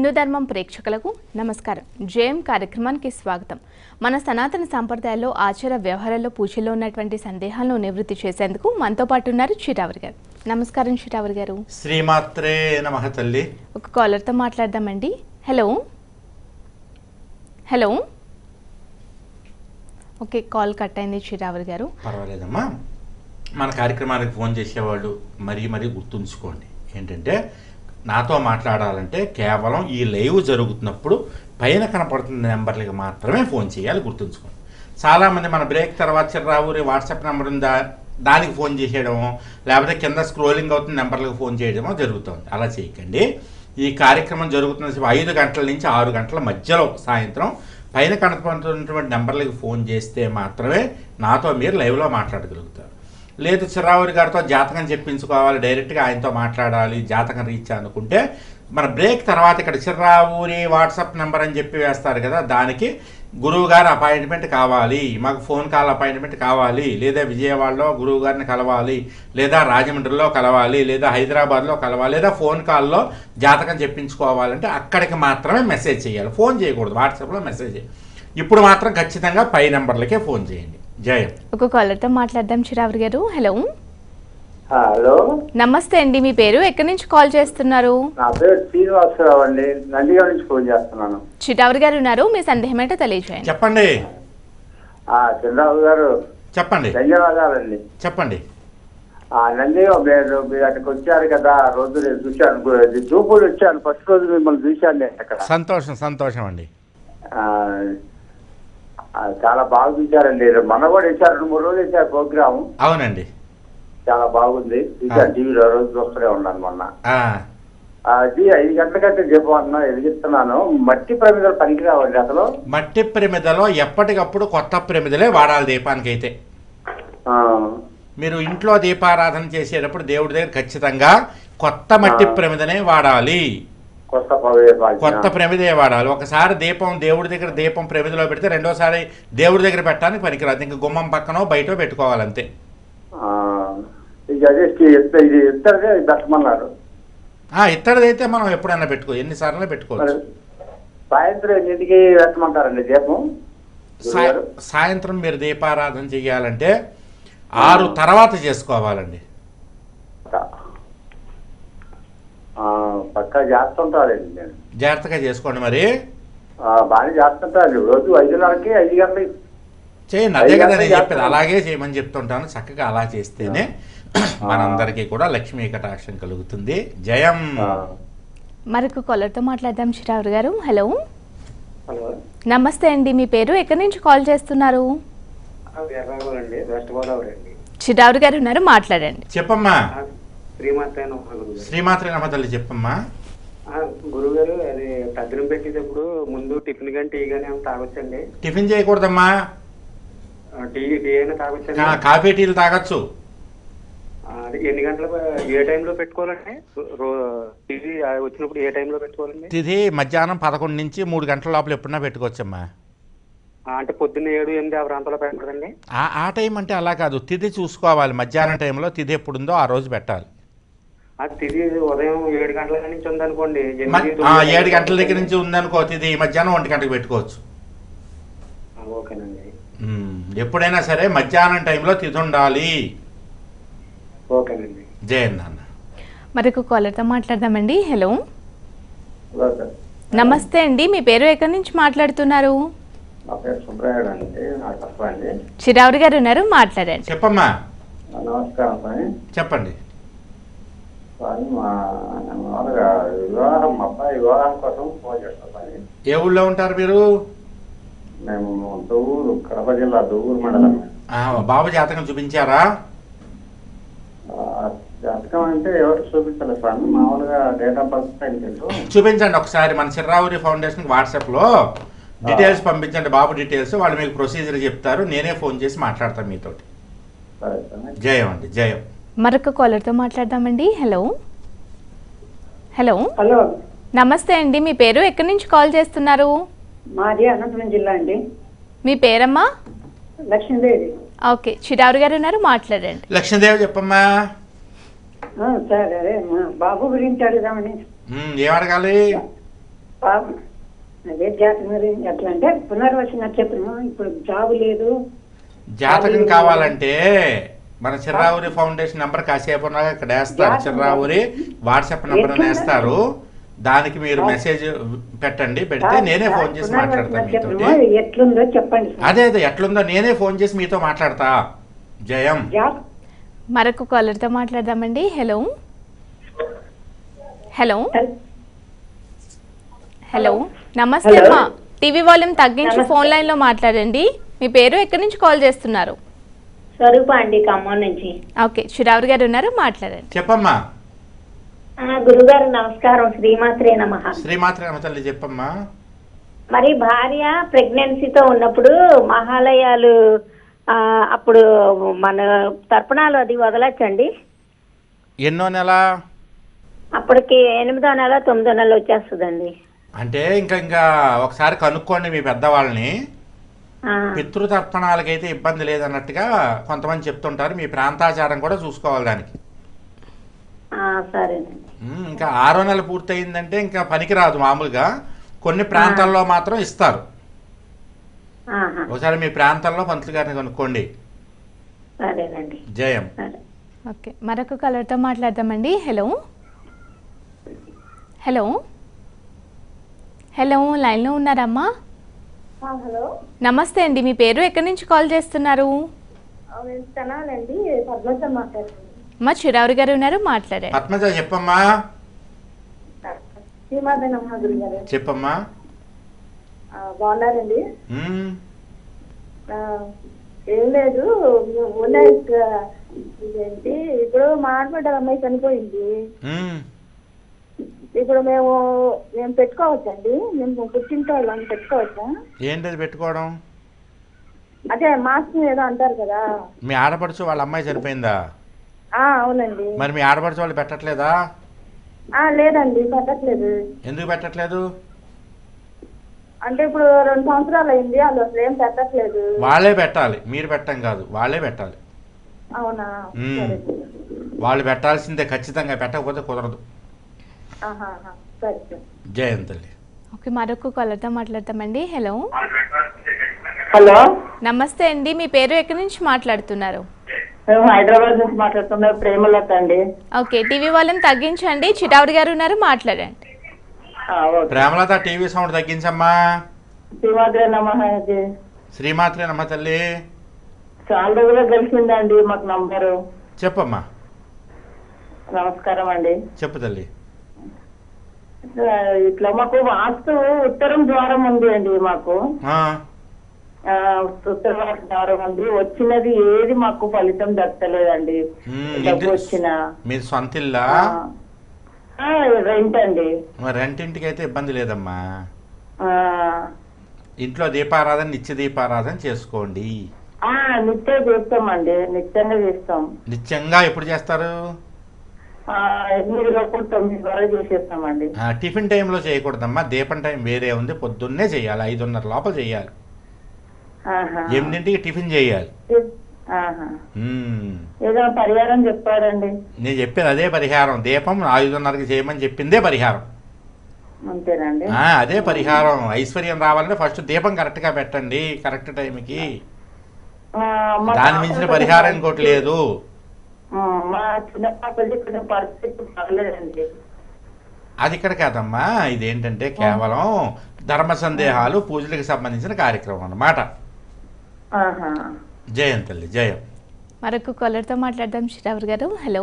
హిందూ ధర్మం ప్రేక్షకులకు నమస్కారం జేఎం కార్యక్రమానికి స్వాగతం మన సనాతన సంప్రదాయాల్లో ఆచార వ్యవహారాల్లో పూజల్లో ఉన్నటువంటి సందేహాలను నివృత్తి చేసేందుకు మనతో పాటు ఉన్నారు చిరావరి గారు నమస్కారం చిరావరి గారు శ్రీమాత్రే నమ తల్లి ఒక కాలర్తో మాట్లాడదామండి hello hello okay call cut అయింది చిరావరి గారు పర్వాలేదమ్మా మన కార్యక్రమానికి ఫోన్ చేసేవాళ్ళు మరీ మరీ గుర్తుంచుకోండి ఏంటంటే నాతో మాట్లాడాలంటే కేవలం ఈ లైవ్ జరుగుతున్నప్పుడు పైన కనపడుతున్న నెంబర్లకి మాత్రమే ఫోన్ చేయాలి గుర్తుంచుకోండి చాలామంది మన బ్రేక్ తర్వాత చిర్రావురి వాట్సాప్ నెంబర్ ఉందా దానికి ఫోన్ చేసేయడమో లేకపోతే కింద స్క్రోలింగ్ అవుతున్న నెంబర్లకు ఫోన్ చేయడమో జరుగుతుంది అలా చేయకండి ఈ కార్యక్రమం జరుగుతున్న సేపు ఐదు గంటల నుంచి ఆరు గంటల మధ్యలో సాయంత్రం పైన కనపడుతున్నటువంటి నెంబర్లకి ఫోన్ చేస్తే మాత్రమే నాతో మీరు లైవ్లో మాట్లాడగలుగుతారు లేదు చిరావురి గారితో జాతకం చెప్పించుకోవాలి డైరెక్ట్గా ఆయనతో మాట్లాడాలి జాతకం రీచ్ అనుకుంటే మన బ్రేక్ తర్వాత ఇక్కడ చిర్రావూరి వాట్సాప్ నెంబర్ అని చెప్పి వేస్తారు కదా దానికి గురువు గారి అపాయింట్మెంట్ కావాలి మాకు ఫోన్ కాల్ అపాయింట్మెంట్ కావాలి లేదా విజయవాడలో గురువు గారిని కలవాలి లేదా రాజమండ్రిలో కలవాలి లేదా హైదరాబాద్లో కలవాలి లేదా ఫోన్ కాల్లో జాతకం చెప్పించుకోవాలంటే అక్కడికి మాత్రమే మెసేజ్ చేయాలి ఫోన్ చేయకూడదు వాట్సాప్లో మెసేజ్ చేయాలి ఇప్పుడు మాత్రం ఖచ్చితంగా పై నెంబర్లకే ఫోన్ చేయండి జయం ఒక కాలర్తో మాట్లాడదాం చిరావరి గారు హలో హలో నమస్తే అండి మీ పేరు ఎక్కడి నుంచి కాల్ చేస్తున్నారు నా పేరు శ్రీనివాసరావు అండి నందిగాం నుంచి ఫోన్ చేస్తున్నాను చిటావరి గారు ఉన్నారు మీ సందేహం ఏంటో తెలియజేయండి చెప్పండి ఆ చంద్రబాబు గారు చెప్పండి ధన్యవాదాలండి చెప్పండి ఆ నందిగా మీరు మీరు అక్కడికి వచ్చారు కదా ఆ రోజు నేను చూశాను గు- చూపులు వచ్చాను ఫస్ట్ రోజు మిమ్మల్ని చూశాను నేను అక్కడ సంతోషం సంతోషం అండి ఆ, ఆ, చాలా బాగా చూశారండి మన కూడా ఇచ్చారు రెండు మూడు రోజులు ఇచ్చారు ప్రోగ్రామ్ అవునండి చాలా బాగుంది చూశాను టీవీలో రోజు చూస్తూనే ఉన్నాను మొన్న ఆ, అది ఐదు గంటల కంటే చెప్పమన్నా ఎదిగిస్తున్నాను మట్టి ప్రమిదలు పనికిరావండి అసలు మట్టి ప్రమిదలో ఎప్పటికప్పుడు కొత్త ప్రమిదలే వాడాలి దీపానికి అయితే ఆ, మీరు ఇంట్లో దీపారాధన చేసేటప్పుడు దేవుడి దగ్గర ఖచ్చితంగా కొత్త మట్టి ప్రమిదనే వాడాలి కొత్త పవే కొత్త ప్రమిదే వాడాలి ఒకసారి దీపం దేవుడి దగ్గర దీపం ప్రమిదలో పెడితే రెండోసారి దేవుడి దగ్గర పెట్టడానికి పనికిరాదు ఇంకా గుమ్మం పక్కనో బయటో పెట్టుకోవాలి అంతే ఆ, ఇది అదే ఇస్త- ఇది ఇద్దరిదే పెట్టమన్నారు ఆ, ఇత్తడిదైతే మనం ఎప్పుడైనా పెట్టుకో ఎన్నిసార్లు మరి పెట్టుకోవచ్చు సాయంత్రం ఎన్నింటికి పెట్టమంటారండి దీపం సాయ- గురుగారు? సాయంత్రం మీరు దీపారాధన చేయాలంటే ఆరు తర్వాత చేసుకోవాలండి ఆ, పక్కా చేస్తుంటారండి నేను జాగ్రత్తగా చేసుకోండి మరి ఆ, బాగానే చేస్తుంటాను రోజు ఐదున్నరకి ఐదు గంటలకి చేయండి అదే ఐదు కదా గంటలకు నేను చెప్పేది చేస్తాను. అలాగే చేయమని చెప్తుంటాను చక్కగా అలా చేస్తేనే మనందరికీ కూడా లక్ష్మీ కటాక్షం కలుగుతుంది జయం ఆ, మరొక కాలర్తో మాట్లాడదాం చిరావరి గారు హలో హలో నమస్తే అండి మీ పేరు ఎక్కడి నుంచి కాల్ చేస్తున్నారు ఎర్రాగోల్ అండి వెస్ట్ గోదావరి అండి చిరావరి గారు ఉన్నారు మాట్లాడండి చెప్పమ్మా ఆ, శ్రీమాత అయిన ఒక గురువు గారు. శ్రీమాత్రి నమ్మతల్లి చెప్పమ్మా ఆ, గురువు గారు అది తద్దినం పెట్టేటప్పుడు ముందు టిఫిన్ కానీ టీ కానీ ఏమైనా తాగొచ్చండి టిఫిన్ చేయకూడదమ్మా ఆ, టీ టీ అయినా తాగొచ్చండి కా- కాఫీ టీలు తాగొచ్చు ఆ, అది ఎన్ని గంటలకు ఏ టైంలో పెట్టుకోవాలండి రో టీవీ వచ్చినప్పుడు ఏ టైంలో పెట్టుకోవాలండి తిథి మధ్యాహ్నం పదకొండు నుంచి మూడు గంటల లోపల ఎప్పుడన్నా పెట్టుకోవచ్చమ్మా ఆ, అంటే పొద్దున్న ఏడు ఎనిమిది ఆ ప్రాంతంలో పెట్టకూడదండి ఆ ఆ టైం అంటే అలా కాదు తిథి చూసుకోవాలి మధ్యాహ్నం టైంలో తిథి ఎప్పుడుందో ఆ రోజు పెట్టాలి ఆ తిది ఉదయం ఏడు గంటల నుంచి ఉందనుకోండి మ- ఎనిమిది, ఆ, తొమ్మిది ఏడు గంటల దగ్గర నుంచి ఉందనుకో తిథి మధ్యాహ్నం ఒంటి గంటకు పెట్టుకోవచ్చు ఆ, ఓకేనండి ఉమ్, ఎప్పుడైనా సరే మధ్యాహ్నం టైంలో తిథి ఉండాలి ఓకేనండి జయన్ నాన్న మరొక కాలర్తో మాట్లాడదామండి హలో హలో సార్ నమస్తే అండి మీ పేరు ఎక్కడి నుంచి మాట్లాడుతున్నారు నా పేరు సుబ్రహ్మణ్యం అండి నాకు చెప్పండి చిరావరి గారు ఉన్నారు మాట్లాడండి చెప్పమ్మా నమస్కారం స్వామి చెప్పండి స్వామి మా మామూలుగా వివాహం మా అబ్బాయి వివాహం కోసం ఫోన్ చేస్తాం స్వామి ఏ ఊళ్ళో ఉంటారు మీరు మేము దూరు కడప జిల్లా దూరు మండలం ఆ, బాబు జాతకం చూపించారా ఆ, జాతకం అంటే ఎవరు చూపించాలి స్వామి మామూలుగా డేట్ ఆఫ్ బర్త్ టైం తెలుసు చూపించండి ఒకసారి మన చిర్రావురి ఫౌండేషన్ వాట్సాప్లో డీటెయిల్స్ పంపించండి బాబు డీటెయిల్స్ వాళ్ళు మీకు ప్రొసీజర్ చెప్తారు నేనే ఫోన్ చేసి మాట్లాడతాను మీతోటి సరే స్వామి జయం అండి జయం మరొక కాలర్తో మాట్లాడదామండి హలో హలో హలో నమస్తే అండి మీ పేరు ఎక్కడి నుంచి కాల్ చేస్తున్నారు మాది అనంతపురం జిల్లా అండి మీ పేరమ్మా లక్ష్మీదేవి ఓకే చిరావరి గారు ఉన్నారు మాట్లాడండి లక్ష్మీదేవి చెప్పమ్మా ఆ, సార్ అదే మా బాబు గురించి అడుగుదామని ఉమ్, ఏం అడగాలి పాపం అదే జాతకం మరి ఎట్లా అంటే పునర్వస నక్షత్రం ఇప్పుడు జాబ్ లేదు జాతకం కావాలంటే మన చిర్రావురి ఫౌండేషన్ నంబర్ కాసేపు ఉన్నాక ఇక్కడ వేస్తారు జాతకం చిర్రావురి వాట్సాప్ నంబర్ ఎట్లుంది? వేస్తారు దానికి మీరు మెసేజ్ పెట్టండి పెడితే నేనే ఫోన్ చేసి పునర్వసు మాట్లాడతాను నక్షత్రము మీతోటి ఎట్లుందో చెప్పండి సార్. అదే అదే ఎట్లుందో నేనే ఫోన్ చేసి మీతో మాట్లాడతా జయం జాబ్ మరొక కాలర్తో మాట్లాడదామండి హలో హలో హలో నమస్తే హలో. అమ్మా టీవీ వాల్యూమ్ తగ్గించి నమస్తే. ఫోన్ లైన్లో మాట్లాడండి మీ పేరు ఎక్కడి నుంచి కాల్ చేస్తున్నారు స్వరూప అండి ఖమ్మం నుంచి ఓకే చిరావురి గారు ఉన్నారు మాట్లాడండి చెప్పమ్మా ఆ, గురుగారు నమస్కారం శ్రీమాత్రే నమ శ్రీమాత్రి తల్లి చెప్పమ్మా మరి భార్య ప్రెగ్నెన్సీతో ఉన్నప్పుడు మహాలయాలు ఆ, అప్పుడు మన తర్పణాలు అది వదలచ్చండి ఎన్నో నెల అప్పటికి ఎనిమిదో నెల తొమ్మిదో నెల వచ్చేస్తుందండి అంటే ఇంకా ఇంకా ఒకసారి కనుక్కోండి మీ పెద్దవాళ్ళని ఆ, పితృతర్పణాలకైతే ఇబ్బంది లేదన్నట్టుగా కొంతమంది చెప్తుంటారు మీ ప్రాంతాచారం కూడా చూసుకోవాలి దానికి ఆ, సరేనండి ఉమ్, ఇంకా ఆరో నెల పూర్తయిందంటే ఇంకా పనికిరాదు మామూలుగా కొన్ని ప్రాంతాల్లో మాత్రం ఇస్తారు ఆహా, ఒకసారి మీ ప్రాంతంలో పంతులు గారిని కనుక్కోండి సరేనండి జయం సరే ఓకే మరొక కాలర్తో మాట్లాడదామండి హలో హలో హలో లైన్లో ఉన్నారమ్మా హలో నమస్తే అండి మీ పేరు ఎక్కడి నుంచి కాల్ చేస్తున్నారు తెనాలండి పద్మజ మాట్లాడుతుంది మా చిరావురి గారు ఉన్నారు మాట్లాడండి పద్మజ చెప్పమ్మా శ్రీమాత నమ గురుగారు చెప్పమ్మా బాగున్నారండి ఉమ్, ఆ, ఏం లేదు ఉన్న ఇదేంటి ఇప్పుడు మా ఆడబిడ్డ అమ్మాయి చనిపోయింది ఉమ్. ఇప్పుడు మేము మేము పెట్టుకోవచ్చండి మేము పుట్టింటి వాళ్ళం పెట్టుకోవచ్చా ఏంటది పెట్టుకోవడం అదే మాస్క్ ఏదో అంటారు కదా మీ ఆడపడుచు వాళ్ళ అమ్మాయి చనిపోయిందా ఆ అవునండి మరి మీ ఆడపడుచు వాళ్ళు పెట్టట్లేదా ఆ లేదండి పెట్టట్లేదు ఎందుకు పెట్టట్లేదు అంటే ఇప్పుడు రెండు సంవత్సరాలు అయింది వాళ్ళు అసలు ఏం పెట్టట్లేదు వాళ్ళే పెట్టాలి మీరు పెట్టం కాదు వాళ్ళే పెట్టాలి అవునా మ్మ్. సరే వాళ్ళు పెట్టాల్సిందే ఖచ్చితంగా పెట్టకపోతే కుదరదు ఆహా, ఆహా. సరే సరే జయంతల్లి ఓకే మరొక కాలర్తో మాట్లాడతామండి హలో హలో నమస్తే అండి మీ పేరు ఎక్కడి నుంచి మాట్లాడుతున్నారు మేము హైదరాబాద్ నుంచి మాట్లాడుతున్నా ప్రేమలత అండి ఓకే టీవీ వాళ్ళని తగ్గించండి చిటావుడి గారు ఉన్నారు మాట్లాడండి ఆ, ఓకే ప్రేమలత టీవీ సౌండ్ తగ్గించమ్మా శ్రీమాద్రే నమః అండి. శ్రీమాత్రే నమ్మ తల్లి చాలా రోజులు కలిసిందండి మాకు నంబరు చెప్పమ్మా నమస్కారం అండి చెప్పు తల్లి ఆ, ఇట్లా మాకు వాస్తు ఉత్తరం ద్వారం ఉంది అండి మాకు ఆ, ఆ, ఉత్తర ద్వారం ఉంది వచ్చినది ఏది మాకు ఫలితం దక్కలేదండి మ్మ్, డబ్బు ఇంటి- వచ్చిన మీది సొంత ఇల్లా రెంట్ అండి మరి రెంటింటికి అయితే ఇబ్బంది లేదమ్మా ఆ, ఇంట్లో దీపారాధన నిత్య దీపారాధన చేసుకోండి ఆ, నిత్యం చేస్తామండి నిత్యంగా చేస్తాం నిత్యంగా ఎప్పుడు చేస్తారు ఆ, ఎనిమిది లోపు తొమ్మిది వరకు చేసేస్తామండి ఆ, టిఫిన్ టైంలో చేయకూడదమ్మా దీపం టైం వేరే ఉంది పొద్దున్నే చేయాలి ఐదున్నర లోపల చేయాలి ఆహా. ఎనిమిదింటికి టిఫిన్ చేయాలి ఆహా. మ్మ్. ఏదైనా పరిహారం చెప్పారండి నేను చెప్పేది అదే పరిహారం దీపం ఐదున్నరకి చేయమని చెప్పిందే పరిహారం అంతేనండి ఆ, అదే పరిహారం ఐశ్వర్యం రావాలంటే ఫస్ట్ దీపం కరెక్ట్గా పెట్టండి కరెక్ట్ టైంకి ఆ, మా దాని పాప మించిన కొంచెం పరిహారం ఇంకోటి లేదు ఆ, మా చిన్న పాపది కొంచెం పరిస్థితి పర్లేదండి అది ఇక్కడ కాదమ్మా ఇదేంటంటే కేవలం ధర్మ సందేహాలు పూజలకు సంబంధించిన కార్యక్రమం అన్నమాట ఆహా. జయం తల్లి జయం మరొక కాలర్తో మాట్లాడదాం చిరావురి గారు హలో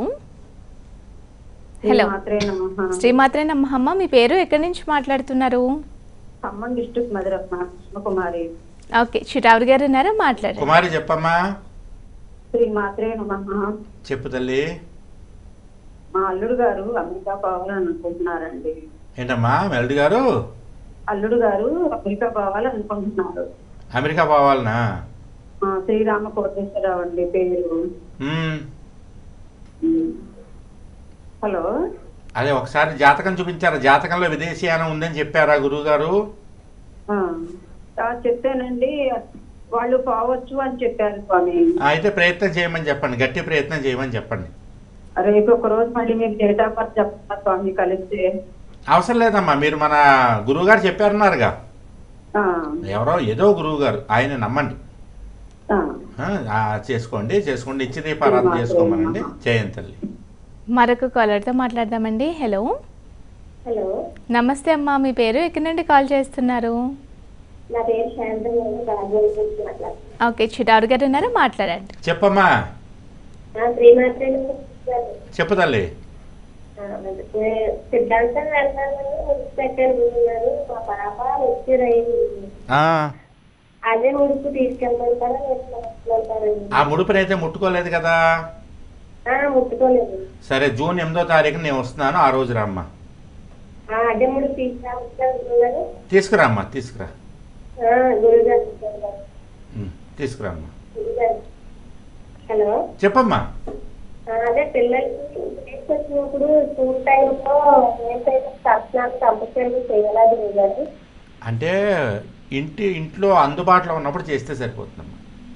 హలో మాత్రే నమః శ్రీమాత్రే నమ్మమ్మ మీ పేరు ఎక్కడి నుంచి మాట్లాడుతున్నారు ఖమ్మం డిస్ట్రిక్ట్ మధురత్న కృష్ణకుమారి ఓకే చిటావురి గారు ఉన్నారా మాట్లాడండి కుమారి చెప్పమ్మా శ్రీ మాత్రే నమః చెప్పు తల్లి మా అల్లుడు గారు అమెరికా పోవాలని అనుకుంటున్నారండి ఏంటమ్మా మెల్డి గారు అల్లుడు గారు అమెరికా పోవాలని అనుకుంటున్నారు అమెరికా పోవాలనా ఆ, శ్రీరామ కోటేశ్వరరావు అండి పేరు మ్మ్. ఉమ్. హలో అదే ఒకసారి జాతకం చూపించారా జాతకంలో విదేశీయానం ఉందని చెప్పారా గురువు గారు ఆ, ఆ, చెప్పానండి వాళ్ళు పోవచ్చు అని చెప్పారు స్వామి అయితే ప్రయత్నం చేయమని చెప్పండి గట్టి ప్రయత్నం చేయమని చెప్పండి రేపు ఒక రోజు మళ్ళీ మీకు డేట్ ఆఫ్ బర్త్ చెప్తారు స్వామి కలిస్తే అవసరం లేదమ్మా మీరు మన గురువు గారు చెప్పారన్నారుగా ఆ, ఎవరో ఏదో గురువు గారు ఆయన నమ్మండి ఆ. ఆ, ఆ, చేసుకోండి చేసుకోండి ఇచ్చి దీపారాధన చేసుకోమనండి చేయండి తల్లి మరొక కాలర్తో మాట్లాడదామండి హలో హలో నమస్తే అమ్మా మీ పేరు ఎక్కడి నుండి కాల్ చేస్తున్నారు నా పేరు శాంతం రాజేంద్ర నుంచి మాట్లాడుతున్నాను ఓకే చిటారు గారు ఉన్నారా మాట్లాడండి చెప్పమ్మా నా శ్రీమాత్రే చెప్పు తల్లి సిద్ధాంతం వెళ్తానని ఉడుకు పెట్టారు గురువుగారు మా పాప వచ్చి అయింది ఆ, అదే ఉడుకు తీసుకెళ్తారా తీసుకెళ్తారండి ఆ ముడుపునైతే ముట్టుకోలేదు కదా ముట్టుకోలేదు సరే జూన్ ఎనిమిదో తారీఖు నేను వస్తున్నాను ఆ రోజు రామ్మా ఆ, అదే ముడుకు తీసుకెళ్తారు గురువుగారు తీసుకురామ్మా తీసుకురా ఆ, గురువుగారు గురువుగారు. ఉమ్, తీసుకురామ్మా గురువుగారు. హలో చెప్పమ్మా ఆ, అదే పిల్లలకి తీసుకొచ్చినప్పుడు స్కూల్ టైంలో ఏంటంటే తక్షణాలు కంపల్సరీ చేయాలా గురువుగారు అంటే ఇంటి ఇంట్లో అందుబాటులో ఉన్నప్పుడు చేస్తే సరిపోతుందమ్మా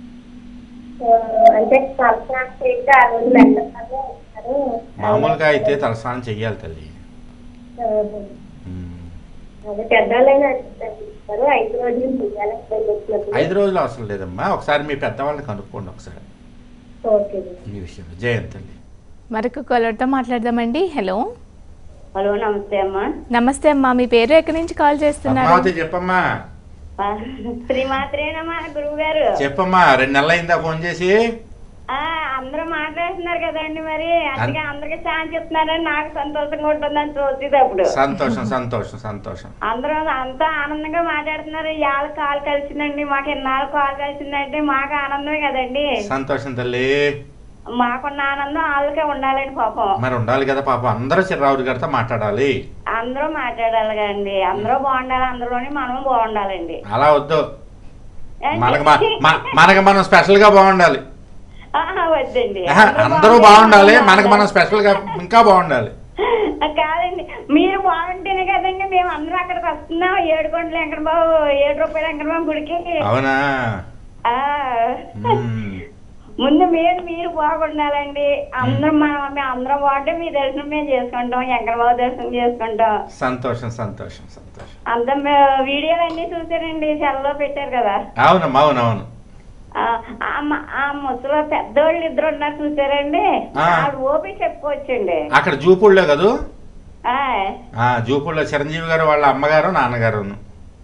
ఆ, అంటే తక్షణాలు చేస్తే ఆ రోజు లెక్కలు ఇస్తారు మామూలుగా అయితే తలస్నానం చెయ్యాలి తల్లి ఆ, ఉమ్. అదే పెద్దవాళ్ళైనా ఇస్తారు ఐదు రోజులు చేయాలి పిల్లలు వచ్చినప్పుడు ఐదు రోజులు అవసరం లేదమ్మా ఒకసారి మీ పెద్దవాళ్ళని కనుక్కోండి ఒకసారి ఓకే ఈ విషయంలో జయంత్ తల్లి మరొక కాలర్తో మాట్లాడదామండి హలో హలో నమస్తే అమ్మా నమస్తే అమ్మా మీ పేరు ఎక్కడి నుంచి కాల్ చేస్తున్నారు పద్మావతి చెప్పమ్మా ఆ, శ్రీమాత్రేనమ్మా గురువు గారు చెప్పమ్మా రెండు నెలలు అయిందా ఫోన్ చేసి ఆ, అందరూ మాట్లాడుతున్నారు కదండి మరి అందుకే అందరికి ఛాన్స్ చెప్తున్నారని నాకు సంతోషంగా ఉంటుందని చూసేటప్పుడు సంతోషం సంతోషం సంతోషం అందరూ అంతా ఆనందంగా మాట్లాడుతున్నారు ఇవాళ కాల్ కలిసిందండి మాకు ఎన్నాళ్ళు కాల్ కలిసిందంటే మాకు ఆనందమే కదండి సంతోషం తల్లి మాకున్న ఆనందం వాళ్ళకే ఉండాలండి పాపం మరి ఉండాలి కదా పాపం అందరూ చిర్రావుడి గారితో మాట్లాడాలి అందరూ మాట్లాడాలి కదండి అందరూ బాగుండాలి అందులోని మనం బాగుండాలండి అలా వద్దు మనకు మ- మ- మనకు మనం స్పెషల్ గా బాగుండాలి ఆహా, వద్దండి ఆహా, అందరూ బాగుండాలి మనకు మనం స్పెషల్ గా ఇంకా బాగుండాలి కాదండి మీరు బాగుంటేనే కదండి మేము అందరం అక్కడికి వస్తున్నాం ఏడుకొండల వెంకటబాబు ఏడు రూపాయల వెంకటబాబు గుడికి అవునా ఆ, మ్మ్. ముందు మీరు మీరు బాగుండాలండి అందరం మనం మేము అందరం బాగుంటే మీ దర్శనం మేము చేసుకుంటాం వెంకటబాబు దర్శనం చేసుకుంటాం సంతోషం సంతోషం సంతోషం అంత వీడియోలు అన్ని చూసారండి సెల్లో పెట్టారు కదా అవునమ్మా అవునవును ఆ, ఆ మ- ఆ ముసలో పెద్దోళ్ళు ఇద్దరు ఉన్నారు చూసారండి ఆ. వాళ్ళు ఓపి చెప్పుకోవచ్చండి అక్కడ జూపూళ్ళో కదూ ఆ, ఆ జూపూళ్ళో చిరంజీవి గారు వాళ్ళ అమ్మగారు నాన్నగారును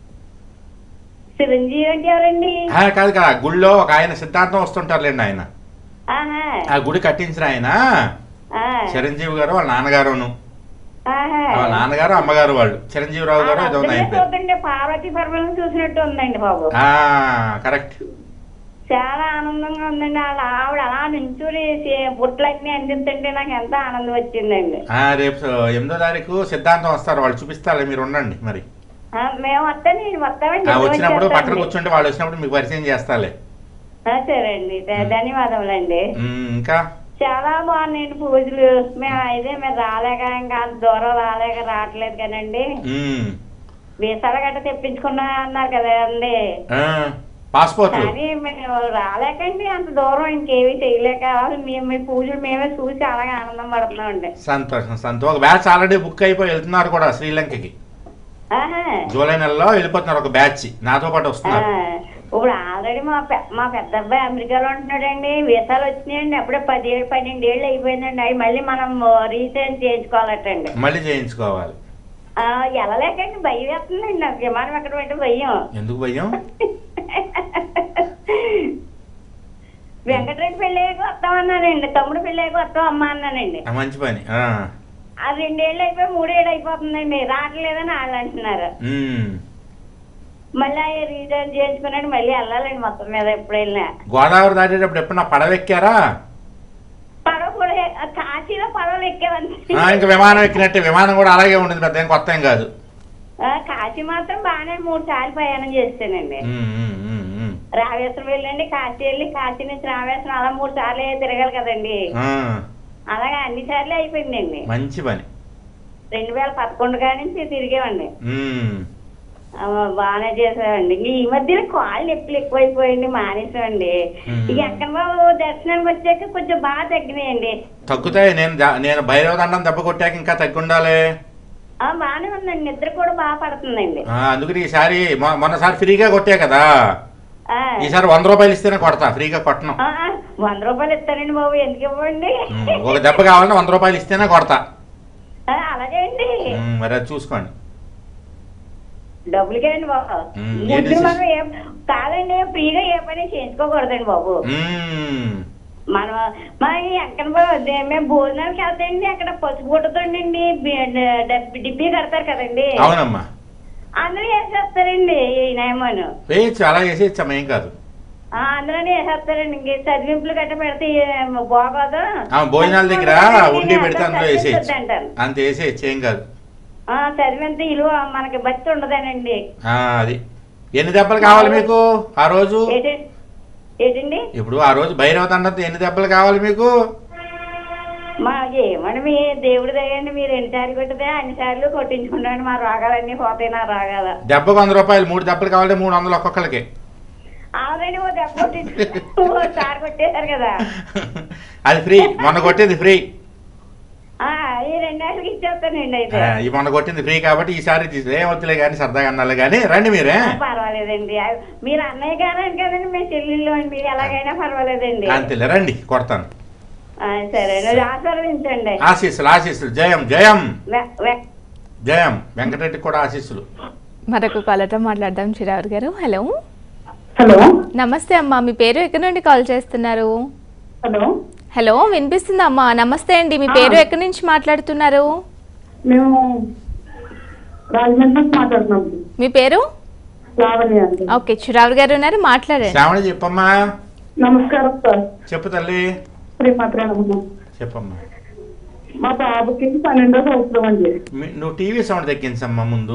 చిరంజీవి అంటే ఎవరండి ఆ, కాదు కదా గుళ్ళో ఒక ఆయన సిద్ధాంతం వస్తుంటారులేండి ఆయన ఆహా ఆ గుడి కట్టించిన ఆయన ఆ, చిరంజీవి గారు వాళ్ళ నాన్నగారును ఆహా. వాళ్ళ నాన్నగారు అమ్మగారు వాళ్ళు చిరంజీవిరావు గారు ఏదో ఉంది ఆయన పేరు చూడండి పార్వతీ పర్వతం చూసినట్టు ఉందండి బాబు ఆ, కరెక్ట్ చాలా ఆనందంగా ఉందండి వాళ్ళ ఆవిడ అలా నుంచుని బుట్లన్నీ అందిస్తుంటే నాకు ఎంత ఆనందం వచ్చిందండి ఆ, రేపు ఎనిమిదో తారీఖు సిద్ధాంతం వస్తారు వాళ్ళు చూపిస్తారు మీరు ఉండండి మరి ఆ, మేము వస్తా నేను వస్తామండి ఆ, వచ్చినప్పుడు వచ్చేస్తానండి. పక్కన కూర్చుంటే వాళ్ళు వచ్చినప్పుడు మీకు పరిచయం చేస్తాలే ఆ, సరే అండి ధ- ధన్యవాదములండి ఉమ్, ఇంకా చాలా బాగున్నాయండి పూజలు మేము అయితే మేము రాలేక ఇంకా అంత దూరం రాలేక రావట్లేదు కదండి ఉమ్, వీసాలు గట్ట తెప్పించుకున్నా అన్నారు కదండి ఆ, పాస్పోర్ట్లు కానీ మేము రాలేకండి అంత దూరం ఇంకేమీ చేయలేక మేము మీ పూజలు మేమే చూసి అలాగే ఆనందం పడుతున్నామండి సంతోషం సంతోషం ఒక బ్యాచ్ ఆల్రెడీ బుక్ అయిపోయి వెళ్తున్నారు కూడా శ్రీలంకకి ఆహా. జూలై నెలలో వెళ్ళిపోతున్నారు ఒక బ్యాచ్ నాతో పాటు ఆ, వస్తున్నారు ఇప్పుడు ఆల్రెడీ మా పె- మా పెద్ద అబ్బాయి అమెరికాలో ఉంటున్నాడండి వీసాలు వచ్చినాయండి అప్పుడే పదిహేడు పన్నెండు ఏళ్ళు అయిపోయిందండి అవి మళ్ళీ మనం రీసెంట్ చేయించుకోవాలటండి మళ్ళీ చేయించుకోవాలి ఆ, వెళ్ళలేకండి భయం వేస్తుందండి నాకు విమానం ఎక్కడ పెట్టి భయం ఎందుకు భయం వెంకటరెడ్డి పెళ్ళయ్యాక వస్తామన్నానండి తమ్ముడు పెళ్ళయ్యాక వస్తాం అమ్మా అన్నానండి ఆ, మంచి పని ఆ, ఆ రెండేళ్ళు అయిపోయి మూడేళ్ళు అయిపోతుందండి రావట్లేదని వాళ్ళు అంటున్నారు ఉమ్. మళ్ళీ రీజన్ చేయించుకున్నాడు మళ్ళీ వెళ్ళాలండి మొత్తం మీద ఎప్పుడు వెళ్ళినా గోదావరి దాటేటప్పుడు ఎప్పుడన్నా పడవ ఎక్కారా పడవ కూడా ఎ- కాశీలో పడవలు ఎక్కేవండి ఆ, ఇంకా విమానం ఎక్కినట్టే విమానం కూడా అలాగే ఉంటుంది పెద్ద ఏం కొత్త ఏం కాదు ఆ, కాశీ మాత్రం బాగానే మూడు సార్లు ప్రయాణం చేస్తానండి ఉమ్, ఉమ్, ఉమ్, ఉమ్. రావేశ్వరం వెళ్ళండి కాశీ వెళ్ళి కాశీ నుంచి రావేశ్వరం అలా మూడు సార్లు తిరగాలి కదండి ఆ, అలాగే అన్ని సార్లు అయిపోయిందండి మంచి పని రెండు వేల పదకొండు కాడి నుంచి తిరిగామండి ఉమ్. ఆ, బాగానే చేసామండి ఈ మధ్యన కాళ్ళు నొప్పులు ఎక్కువైపోయింది మానేసామండి మ్మ్. ఇక ఎక్కడ బాబు దర్శనానికి వచ్చాక కొంచెం బాగా తగ్గినాయండి తగ్గుతాయి నేను జా- నేను భైరవ దండం దెబ్బ కొట్టాక ఇంకా తగ్గి ఉండాలి ఆ, బాగానే ఉందండి నిద్ర కూడా బాగా పడుతుందండి ఆ, అందుకని ఈసారి మొ- మొన్నసారి ఫ్రీగా కొట్టే కదా ఆ, ఈసారి వంద రూపాయలు ఇస్తేనే కొడతా ఫ్రీగా కొట్టను ఆ, ఆ, వంద రూపాయలు ఇస్తానండి బాబు ఎందుకు ఇవ్వండి ఉమ్, ఒక దెబ్బ కావాలంటే వంద రూపాయలు ఇస్తేనే కొడతా ఆ, అలాగే అండి ఉమ్, మరి అది చూసుకోండి డబ్బులకే అండి బాబు ఉమ్, ముందు ఏంటి మనం ఏం కాదండి ఫ్రీగా ఏ పని చేయించుకోకూడదండి బాబు ఉమ్, మనం మనకి ఎక్కడ బో- దే- మేము భోజనానికి వెళ్తాండి అక్కడ పసుపు కొట్టుతుండండి డిబ్బీ కడతారు కదండి అవునమ్మా అందరూ వేసేస్తారండి ఈ నియమాను వేయచ్చు అలా వేసేయచ్చమ్మా ఏం కాదు ఆ, అందులోనే వేసేస్తారండి ఇంక చదివింపులు గట్ట పెడితే ఏం బాగోదు ఆ భోజనాల దగ్గర చదివింపులు ఉండి పెడితే అందులో వేసేయచ్చు చదివించొద్దు అంటారు. అంత వేసేయచ్చు ఏం కాదు ఆ, చదివింత ఇలువ మనకి బతి ఉండదనండి ఆ, అది ఎన్ని దెబ్బలు కావాలి మీకు ఆ రోజు ఏంటి ఏంటండి ఇప్పుడు ఆ రోజు భైరవ దండంతో ఎన్ని దెబ్బలు కావాలి మీకు మా ఏమని మీ దేవుడి దయండి మీరు ఎన్నిసార్లు కొట్టితే అన్ని సార్లు కొట్టించుకుంటాను మా రోగాలన్నీ పోతాయి నా రోగాల దెబ్బకు వంద రూపాయలు మూడు దెబ్బలు కావాలంటే మూడు వందలు ఒక్కొక్కరికి ఆల్రెడీ ఓ దెబ్బ కొట్టించు సార్ కొట్టేశారు కదా అది ఫ్రీ మొన్న కొట్టింది ఫ్రీ ఆ, ఈ రెండేళ్ళకి ఇచ్చేస్తానండి అయితే ఆ, ఈ మొన్న కొట్టింది ఫ్రీ కాబట్టి ఈసారి తీసి- ఏం వద్దులే కానీ సరదాగా అన్నాలి కానీ రండి మీరే ఆ, పర్వాలేదండి ఆ, మీరు అన్నయ్య గారని కదండి మీ చెల్లెళ్ళు అని మీరు ఎలాగైనా పర్వాలేదండి అంతేలే రండి కొడతాను ఆ, సరే అండి ఆశీర్వదించండి ఆశీస్సులు ఆశీస్సులు జయం జయం వె- వె- జయం వెంకటరెడ్డికి కూడా ఆశీస్సులు మరొక కాలర్తో మాట్లాడదాం చిరావరి గారు హలో హలో నమస్తే అమ్మా మీ పేరు ఎక్కడి నుండి కాల్ చేస్తున్నారు హలో హలో వినిపిస్తుందా అమ్మా నమస్తే అండి మీ పేరు ఎక్కడి నుంచి మాట్లాడుతున్నారు మేము రాజమండ్రి నుంచి మాట్లాడుతున్నాం మీ పేరు లావణ్య అండి ఓకే చిరావరి గారు ఉన్నారు మాట్లాడండి శ్రావణి చెప్పమ్మా నమస్కారం సార్ చెప్పు తల్లి శ్రీమాత్ర నమః. చెప్పమ్మా మా బాబుకి పన్నెండో సంవత్సరం అండి మీ- నువ్వు టీవీ సౌండ్ తగ్గించమ్మా ముందు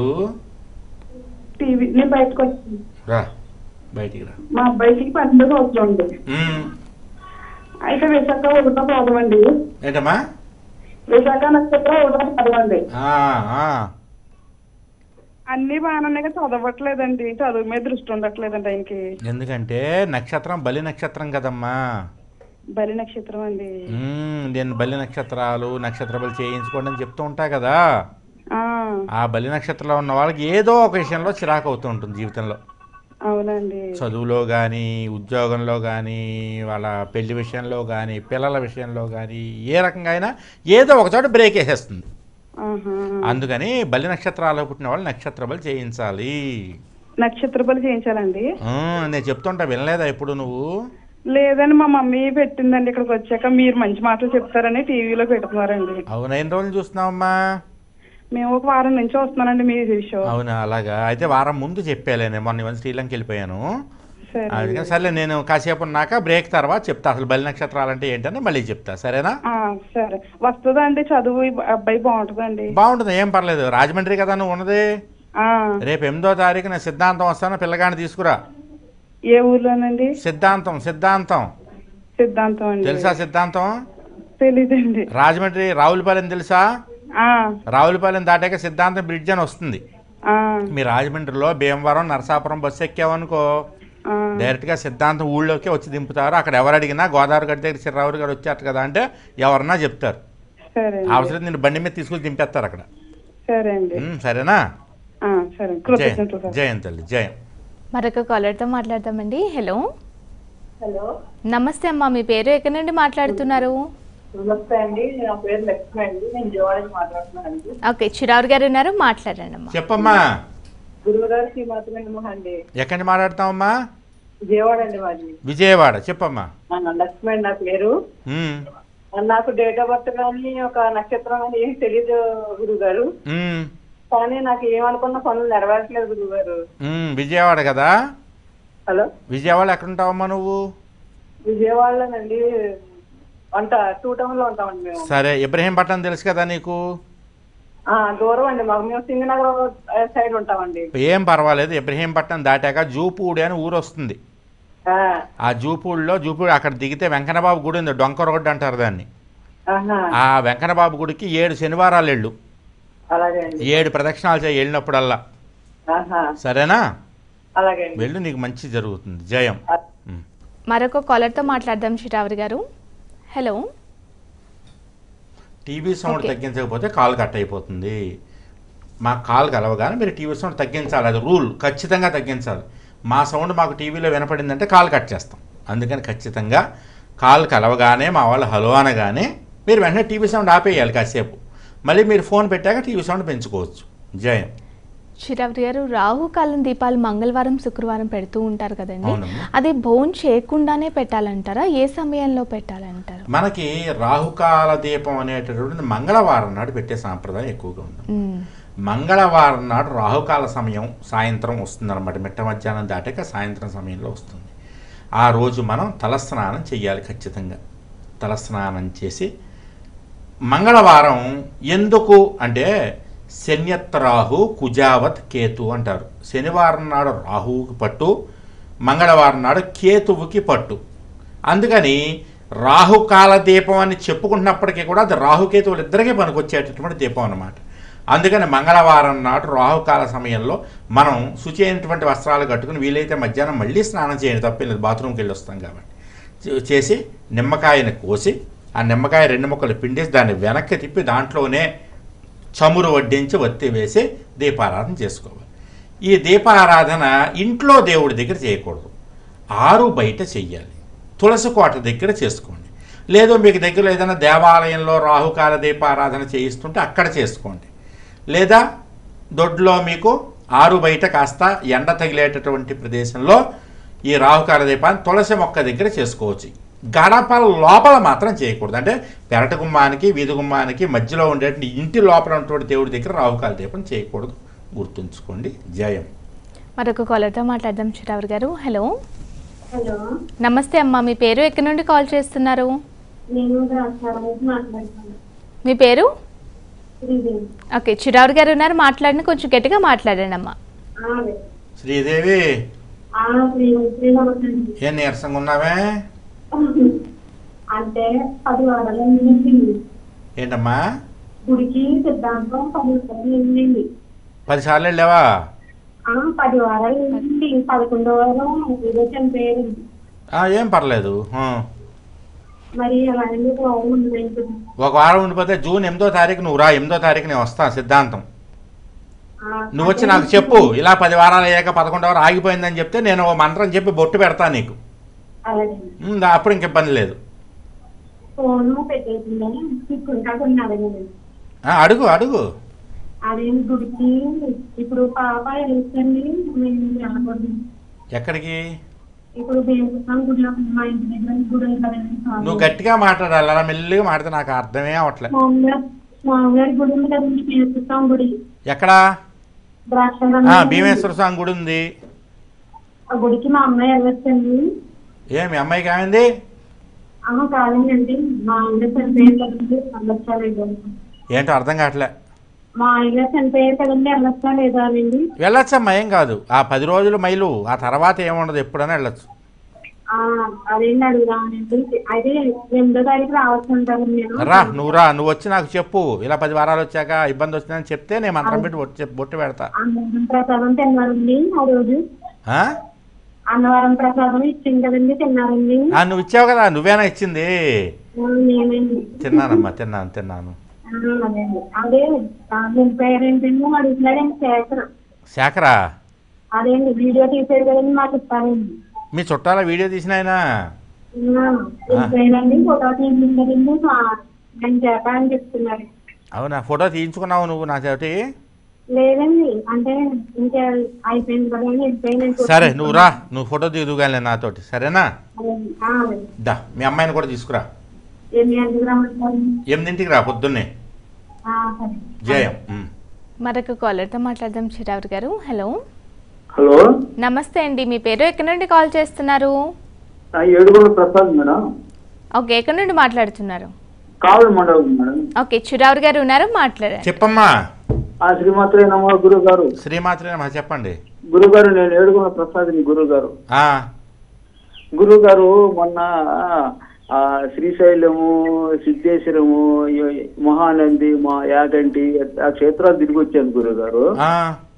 టీవీ నేను బయటకు వచ్చి రా బయటికి రా మా అబ్బాయికి పన్నెండో సంవత్సరం అండి ఉమ్. అయితే విశాఖ ఒకటో పదం అండి ఏంటమ్మా విశాఖ నక్షత్రం ఒకటో పదం అండి ఆ, ఆ. అన్ని బాగానే చదవట్లేదండి చదువు మీద దృష్టి ఉండట్లేదండి ఆయనకి ఎందుకంటే నక్షత్రం బలి నక్షత్రం కదమ్మా బలి నక్షత్రం అండి ఉమ్, నేను బలి నక్షత్రాలు నక్షత్ర బలి చేయించుకోండి అని చెప్తూ ఉంటా కదా ఆ, ఆ బలి నక్షత్రంలో ఉన్న వాళ్ళకి ఏదో ఒక విషయంలో చిరాకు అవుతూ ఉంటుంది జీవితంలో అవునండి చదువులో కానీ ఉద్యోగంలో కానీ వాళ్ళ పెళ్లి విషయంలో కానీ పిల్లల విషయంలో కానీ ఏ రకంగా అయినా ఏదో ఒక చోట బ్రేక్ వేసేస్తుంది ఆహా. అందుకని బలి నక్షత్రాలు పుట్టిన వాళ్ళు నక్షత్ర బలి చేయించాలి నక్షత్ర బలి చేయించాలండి ఆ, నేను చెప్తుంటా వినలేదా ఎప్పుడు నువ్వు లేదండి మా మమ్మీ పెట్టిందండి ఇక్కడికి వచ్చాక మీరు మంచి మాటలు చెప్తారని టీవీలో పెడుతున్నారండి అవునా ఎన్ని రోజులు చూస్తున్నావమ్మా మేము ఒక వారం నుంచి వస్తున్నానండి మీ షో అవునా అలాగా అయితే వారం ముందు చెప్పాలే నేను మొన్న ఇవాళ శ్రీలంక వెళ్ళిపోయాను సరే అందుకని సర్లే నేను కాసేపు ఉన్నాక బ్రేక్ తర్వాత చెప్తా అసలు బలి నక్షత్రాలు అంటే ఏంటని మళ్ళీ చెప్తా సరేనా ఆ, సరే వస్తుందండి చదువు ఈ అబ్బాయి బాగుంటుందండి బాగుంటుంది ఏం పర్లేదు రాజమండ్రి కదా నువ్వు ఉన్నది ఆ, రేపు ఎనిమిదో తారీఖు నేను సిద్ధాంతం వస్తాను పిల్లగాని తీసుకురా ఏ ఊర్లోనండి సిద్ధాంతం సిద్ధాంతం సిద్ధాంతం అండి తెలుసా సిద్ధాంతం తెలీదండి రాజమండ్రి రావులపాలెం తెలుసా ఆ, రావులపాలెం దాటాక సిద్ధాంతం బ్రిడ్జ్ అని వస్తుంది ఆ, మీ రాజమండ్రిలో భీమవరం నరసాపురం బస్సు ఎక్కావనుకో ఆ, డైరెక్ట్గా సిద్ధాంతం ఊళ్ళోకే వచ్చి దింపుతారు అక్కడ ఎవరు అడిగినా గోదావరి గడ్డ దగ్గర చిర్రావురు గారు వచ్చారు కదా అంటే ఎవరన్నా చెప్తారు సరే అండి. అవసరం నేను బండి మీద తీసుకుని దింపేస్తారు అక్కడ సరే అండి ఉమ్, సరేనా ఆ, సరే జయం కృతజ్ఞతలు సార్. జయం తల్లి జయం మరొక కాలర్తో మాట్లాడదామండి హలో హలో నమస్తే అమ్మా మీ పేరు ఎక్కడి నుండి మాట్లాడుతున్నారు నమస్తే అండి నా పేరు లక్ష్మి అండి నేను జోవాడ నుంచి మాట్లాడుతున్నాను అండి ఓకే చిరావరి గారు ఉన్నారు మాట్లాడండి అమ్మా చెప్పమ్మా గురువుగారికి మాత్రమే నమః అండి ఎక్కడి నుంచి మాట్లాడతావమ్మా విజయవాడ అండి మాది విజయవాడ చెప్పమ్మా ఆ, లక్ష్మి అండి నా పేరు ఉమ్, నాకు డేట్ ఆఫ్ బర్త్ కానీ ఒక నక్షత్రం కానీ ఏం తెలియదు గురువు గారు ఉమ్, కానీ నాకు ఏమనుకున్న పనులు నెరవేరట్లేదు గురువు గారు ఉమ్, విజయవాడ కదా హలో విజయవాడ ఎక్కడ ఉంటావమ్మా నువ్వు విజయవాడలోనండి వంట టూ టౌన్ లో ఉంటామండి మేము సరే ఇబ్రహీంపట్నం తెలుసు కదా నీకు ఆ, దూరం అండి మాకు మేము సింగనగరం సైడ్ ఉంటామండి ఏం పర్వాలేదు ఇబ్రహీంపట్నం దాటాక జూపూడి అని ఊరు వస్తుంది ఆ, ఆ జూపూడిలో జూపూడి అక్కడ దిగితే వెంకన్నబాబు గుడి ఉంది డొంక రోడ్డు అంటారు దాన్ని ఆహా, ఆ వెంకన్నబాబు గుడికి ఏడు శనివారాలు వెళ్ళు అలాగే అండి ఏడు ప్రదక్షిణాలు చేయి వెళ్ళినప్పుడల్లా ఆహా, సరేనా అలాగే అండి వెళ్ళు నీకు మంచి జరుగుతుంది జయం ఉమ్. మరొక కాలర్తో మాట్లాడదాం చిరావరి గారు హలో టీవీ సౌండ్ ఓకే. తగ్గించకపోతే కాల్ కట్ అయిపోతుంది మా కాల్ కలవగానే మీరు టీవీ సౌండ్ తగ్గించాలి అది రూల్ ఖచ్చితంగా తగ్గించాలి మా సౌండ్ మాకు టీవీలో వినపడిందంటే కాల్ కట్ చేస్తాం అందుకని ఖచ్చితంగా కాల్ కలవగానే మా వాళ్ళు హలో అనగానే మీరు వెంటనే టీవీ సౌండ్ ఆపేయాలి కాసేపు మళ్ళీ మీరు ఫోన్ పెట్టాక టీవీ సౌండ్ పెంచుకోవచ్చు జయం చిరావరి గారు రాహుకాలం దీపాలు మంగళవారం శుక్రవారం పెడుతూ ఉంటారు కదండి అవునమ్మా. అది భోన్ చేయకుండానే పెట్టాలంటారా ఏ సమయంలో పెట్టాలంటారు మనకి రాహుకాల దీపం అనేటటువంటిది మంగళవారం నాడు పెట్టే సాంప్రదాయం ఎక్కువగా ఉంది మ్మ్. మంగళవారం నాడు రాహుకాల సమయం సాయంత్రం వస్తుందన్నమాట మిట్ట మధ్యాహ్నం దాటాక సాయంత్రం సమయంలో వస్తుంది ఆ రోజు మనం తలస్నానం చెయ్యాలి ఖచ్చితంగా తలస్నానం చేసి మంగళవారం ఎందుకు అంటే శన్యత్ రాహు కుజావత్ కేతు అంటారు శనివారం నాడు రాహువుకి పట్టు మంగళవారం నాడు కేతువుకి పట్టు అందుకని రాహుకాల దీపం అని చెప్పుకుంటున్నప్పటికీ కూడా అది రాహుకేతువులు ఇద్దరికీ పనికొచ్చేటటువంటి దీపం అన్నమాట అందుకని మంగళవారం నాడు రాహుకాల సమయంలో మనం శుచి అయినటువంటి వస్త్రాలు కట్టుకుని వీలైతే మధ్యాహ్నం మళ్ళీ స్నానం చేయండి తప్పేం లేదు బాత్రూమ్కి వెళ్ళి వస్తాం కాబట్టి చే- చేసి నిమ్మకాయని కోసి ఆ నిమ్మకాయ రెండు ముక్కలు పిండేసి దాన్ని వెనక్కి తిప్పి దాంట్లోనే చమురు వడ్డించి వత్తి వేసి దీపారాధన చేసుకోవాలి ఈ దీపారాధన ఇంట్లో దేవుడి దగ్గర చేయకూడదు ఆరు బయట చెయ్యాలి తులసి కోట దగ్గర చేసుకోండి లేదు మీకు దగ్గర ఏదైనా దేవాలయంలో రాహుకాల దీపారాధన చేయిస్తుంటే అక్కడ చేసుకోండి లేదా దొడ్లో మీకు ఆరు బయట కాస్త ఎండ తగిలేటటువంటి ప్రదేశంలో ఈ రాహుకాల దీపాన్ని తులసి మొక్క దగ్గర చేసుకోవచ్చు గడప లోపల మాత్రం చేయకూడదు అంటే పెరట గుమ్మానికి వీధి గుమ్మానికి మధ్యలో ఉండేటువంటి ఇంటి లోపల ఉన్నటువంటి దేవుడి దగ్గర రాహుకాల దీపం చేయకూడదు గుర్తుంచుకోండి జయం మరొక కాలర్తో మాట్లాడదాం చిరావరి గారు హలో హలో నమస్తే అమ్మా మీ పేరు ఎక్కడి నుండి కాల్ చేస్తున్నారు నేను ద్రాక్షారం నుంచి మాట్లాడుతున్నాను మీ పేరు శ్రీదేవి ఓకే చిరావరి గారు ఉన్నారు మాట్లాడిన కొంచెం గట్టిగా మాట్లాడండి అమ్మా ఆ, అదే. శ్రీదేవి ఆ, శ్రీ- శ్రీరామచంద్ర. ఏ నీరసంగా ఉన్నావే అంటే పది వారాలు అయిందండి ఏంటమ్మా గుడికి సిద్ధాంతం పది వారాలు అయిందండి పదిసార్లు వెళ్ళావా ఆ, పది వారాలు అయిందండి పదకొండో వారం ఏదో చనిపోయారండి ఆ, ఏం పర్లేదు ఆ. మరి అలాంటి బాగుందండి ఒక వారం ఉండిపోతే జూన్ ఎనిమిదో తారీఖు నువ్వు రా ఎనిమిదో తారీఖు నేను వస్తాను సిద్ధాంతం నువ్వు వచ్చి నాకు చెప్పు ఇలా పది వారాలు అయ్యాక పదకొండు వారం ఆగిపోయిందని చెప్తే నేను ఓ మంత్రం చెప్పి బొట్టు పెడతాను నీకు అలాగే ఉమ్, దా- అప్పుడు ఇంక ఇబ్బంది లేదు ఫోన్ పెట్టేసిందని తీసుకుంటా కొన్నారండి ఆ, అడుగు అడుగు అదే గుడికి ఇప్పుడు పాప వెళ్తుంది మేము వెళ్ళకూడదు ఎక్కడికి ఇప్పుడు దేవస్థానం గుడిలో మా ఇంటి దగ్గర గుడి ఉంది కదండి స్వామి. నువ్వు గట్టిగా మాట్లాడాలి అలా మెల్లిగా మాట్లాడితే నాకు అర్థమే అవట్లే మామగారు మామగారి గుడి ఉంది కదండి దేవస్థానం గుడి ఎక్కడ ద్రాక్షారామం ఆ, భీమేశ్వర స్వామి గుడి ఉంది ఆ గుడికి మా అమ్మాయి వెళ్ళొచ్చండి ఏ మీ అమ్మాయికి ఏమైంది ఆహా కాదండి అంటే మా ఆయన చనిపోయారు కదండి వెళ్ళొచ్చా లేదా అని. ఏంటో అర్థం కావట్లే మా ఆయన చనిపోయారు కదండి వెళ్ళొచ్చా లేదా అండి వెళ్ళొచ్చమ్మా ఏం కాదు ఆ పది రోజులు మైలు ఆ తర్వాత ఏముండదు ఎప్పుడైనా వెళ్ళొచ్చు అదేంటి అడుగుదామనండి అయితే రెండో తారీఖు రావచ్చు అంటారు నేను రా నువ్వు రా నువ్వు వచ్చి నాకు చెప్పు ఇలా పది వారాలు వచ్చాక ఇబ్బంది వచ్చిందని చెప్తే నేను మంత్రం పెట్టి బొట్టు చెప్పు- బొట్టు పెడతా అన్నవరం ప్రసాదం తిన్నారండి ఆ రోజు ఆ? అన్నవరం ప్రసాదం ఇచ్చింది కదండి తిన్నారండి ఆ, నువ్వు ఇచ్చావు కదా నువ్వేనా ఇచ్చింది ఆ, నేనండి తిన్నానమ్మా తిన్నాను తిన్నాను ఆ, అదేండి అదే ఆ, దీని పేరేంటండి అడుగుతున్నాడండి శేఖర్ శాఖరా అదేండి వీడియో తీసేది కదండి మాకు ఇస్తారండి మీ చుట్టాల వీడియో తీసిన ఆయన ఆ, దీని పేరండి ఫోటో తీసింది కదండి మా ఆయన చేత అని చెప్తున్నారు అవునా ఫోటో తీయించుకున్నావు నువ్వు నా తోటి లేదండి అంటే ఇంకా అయిపోయింది కదండి వెళ్ళిపోయిన సరే నువ్వు రా నువ్వు ఫోటో దిగుదుగానే నాతోటి సరేనా ఆ, దా మీ అమ్మాయిని కూడా తీసుకురా ఎన్ని గంటలకు రమ్మంటారు ఎనిమిదింటికి రా పొద్దున్నే ఆ, సరే జయం ఉమ్. మరొక కాలర్తో మాట్లాడదాం చిరావరి గారు హలో హలో నమస్తే అండి మీ పేరు ఎక్కడి నుండి కాల్ చేస్తున్నారు ఆ, ఏడుగురు ప్రసాద్ మేడం ఓకే ఎక్కడి నుండి మాట్లాడుతున్నారు కావాలి మండలం మేడం ఓకే చిరావరి గారు ఉన్నారు మాట్లాడండి చెప్పమ్మా ఆ శ్రీమాత్రే నమ గురువు గారు శ్రీమాత్రి నమః చెప్పండి గురువు గారు నేను ఏడుగుల ప్రసాద్ని గురువు గారు ఆ, గురువు గారు మొన్న ఆ శ్రీశైలము సిద్ధేశ్వరము ఈ మహానంది మా యాగంటి ఆ క్షేత్రాలు తిరిగి వచ్చాను గురువు గారు ఆ,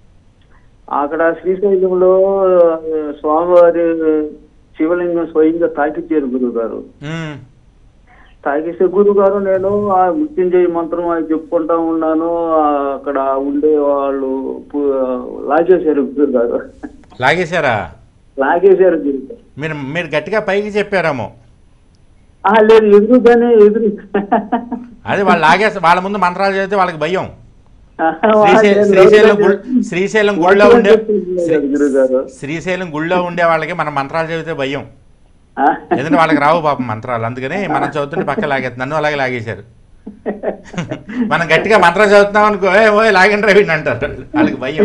అక్కడ శ్రీశైలంలో ఆ, స్వామివారి శివలింగం స్వయంగా తాకిచ్చారు గురువు గారు ఉమ్, తాగేసే గురువు గారు నేను ఆ మృత్యుంజయ మంత్రం అది చెప్పుకుంటా ఉన్నాను ఆ అక్కడ ఉండే వాళ్ళు పు- లాగేశారు గురువు గారు లాగేశారా లాగేశారు గురువు గారు. మీరు మీరు గట్టిగా పైకి చెప్పారేమో ఆ, లేదు ఎదురుగానే ఎదురు అదే వాళ్ళు లాగేసి వాళ్ళ ముందు మంత్రాలు చదివితే వాళ్ళకి భయం వాళ్ళు శ్రీశైలం శ్రీశైలం గుడి శ్రీశైలం గుడిలో ఉండే శ్రీ- గురువు గారు శ్రీశైలం గుడిలో ఉండే వాళ్ళకి మన మంత్రాలు చదివితే భయం ఆ. ఎందుకంటే వాళ్ళకి రావు పాపం మంత్రాలు అందుకని మనం చదువుతుంటే పక్క లాగేది నన్ను అలాగే లాగేశారు మనం గట్టిగా మంత్రం చదువుతున్నాం అనుకో ఏ ఓయ్ లాగండి రవి అంటారు వాళ్ళకి భయం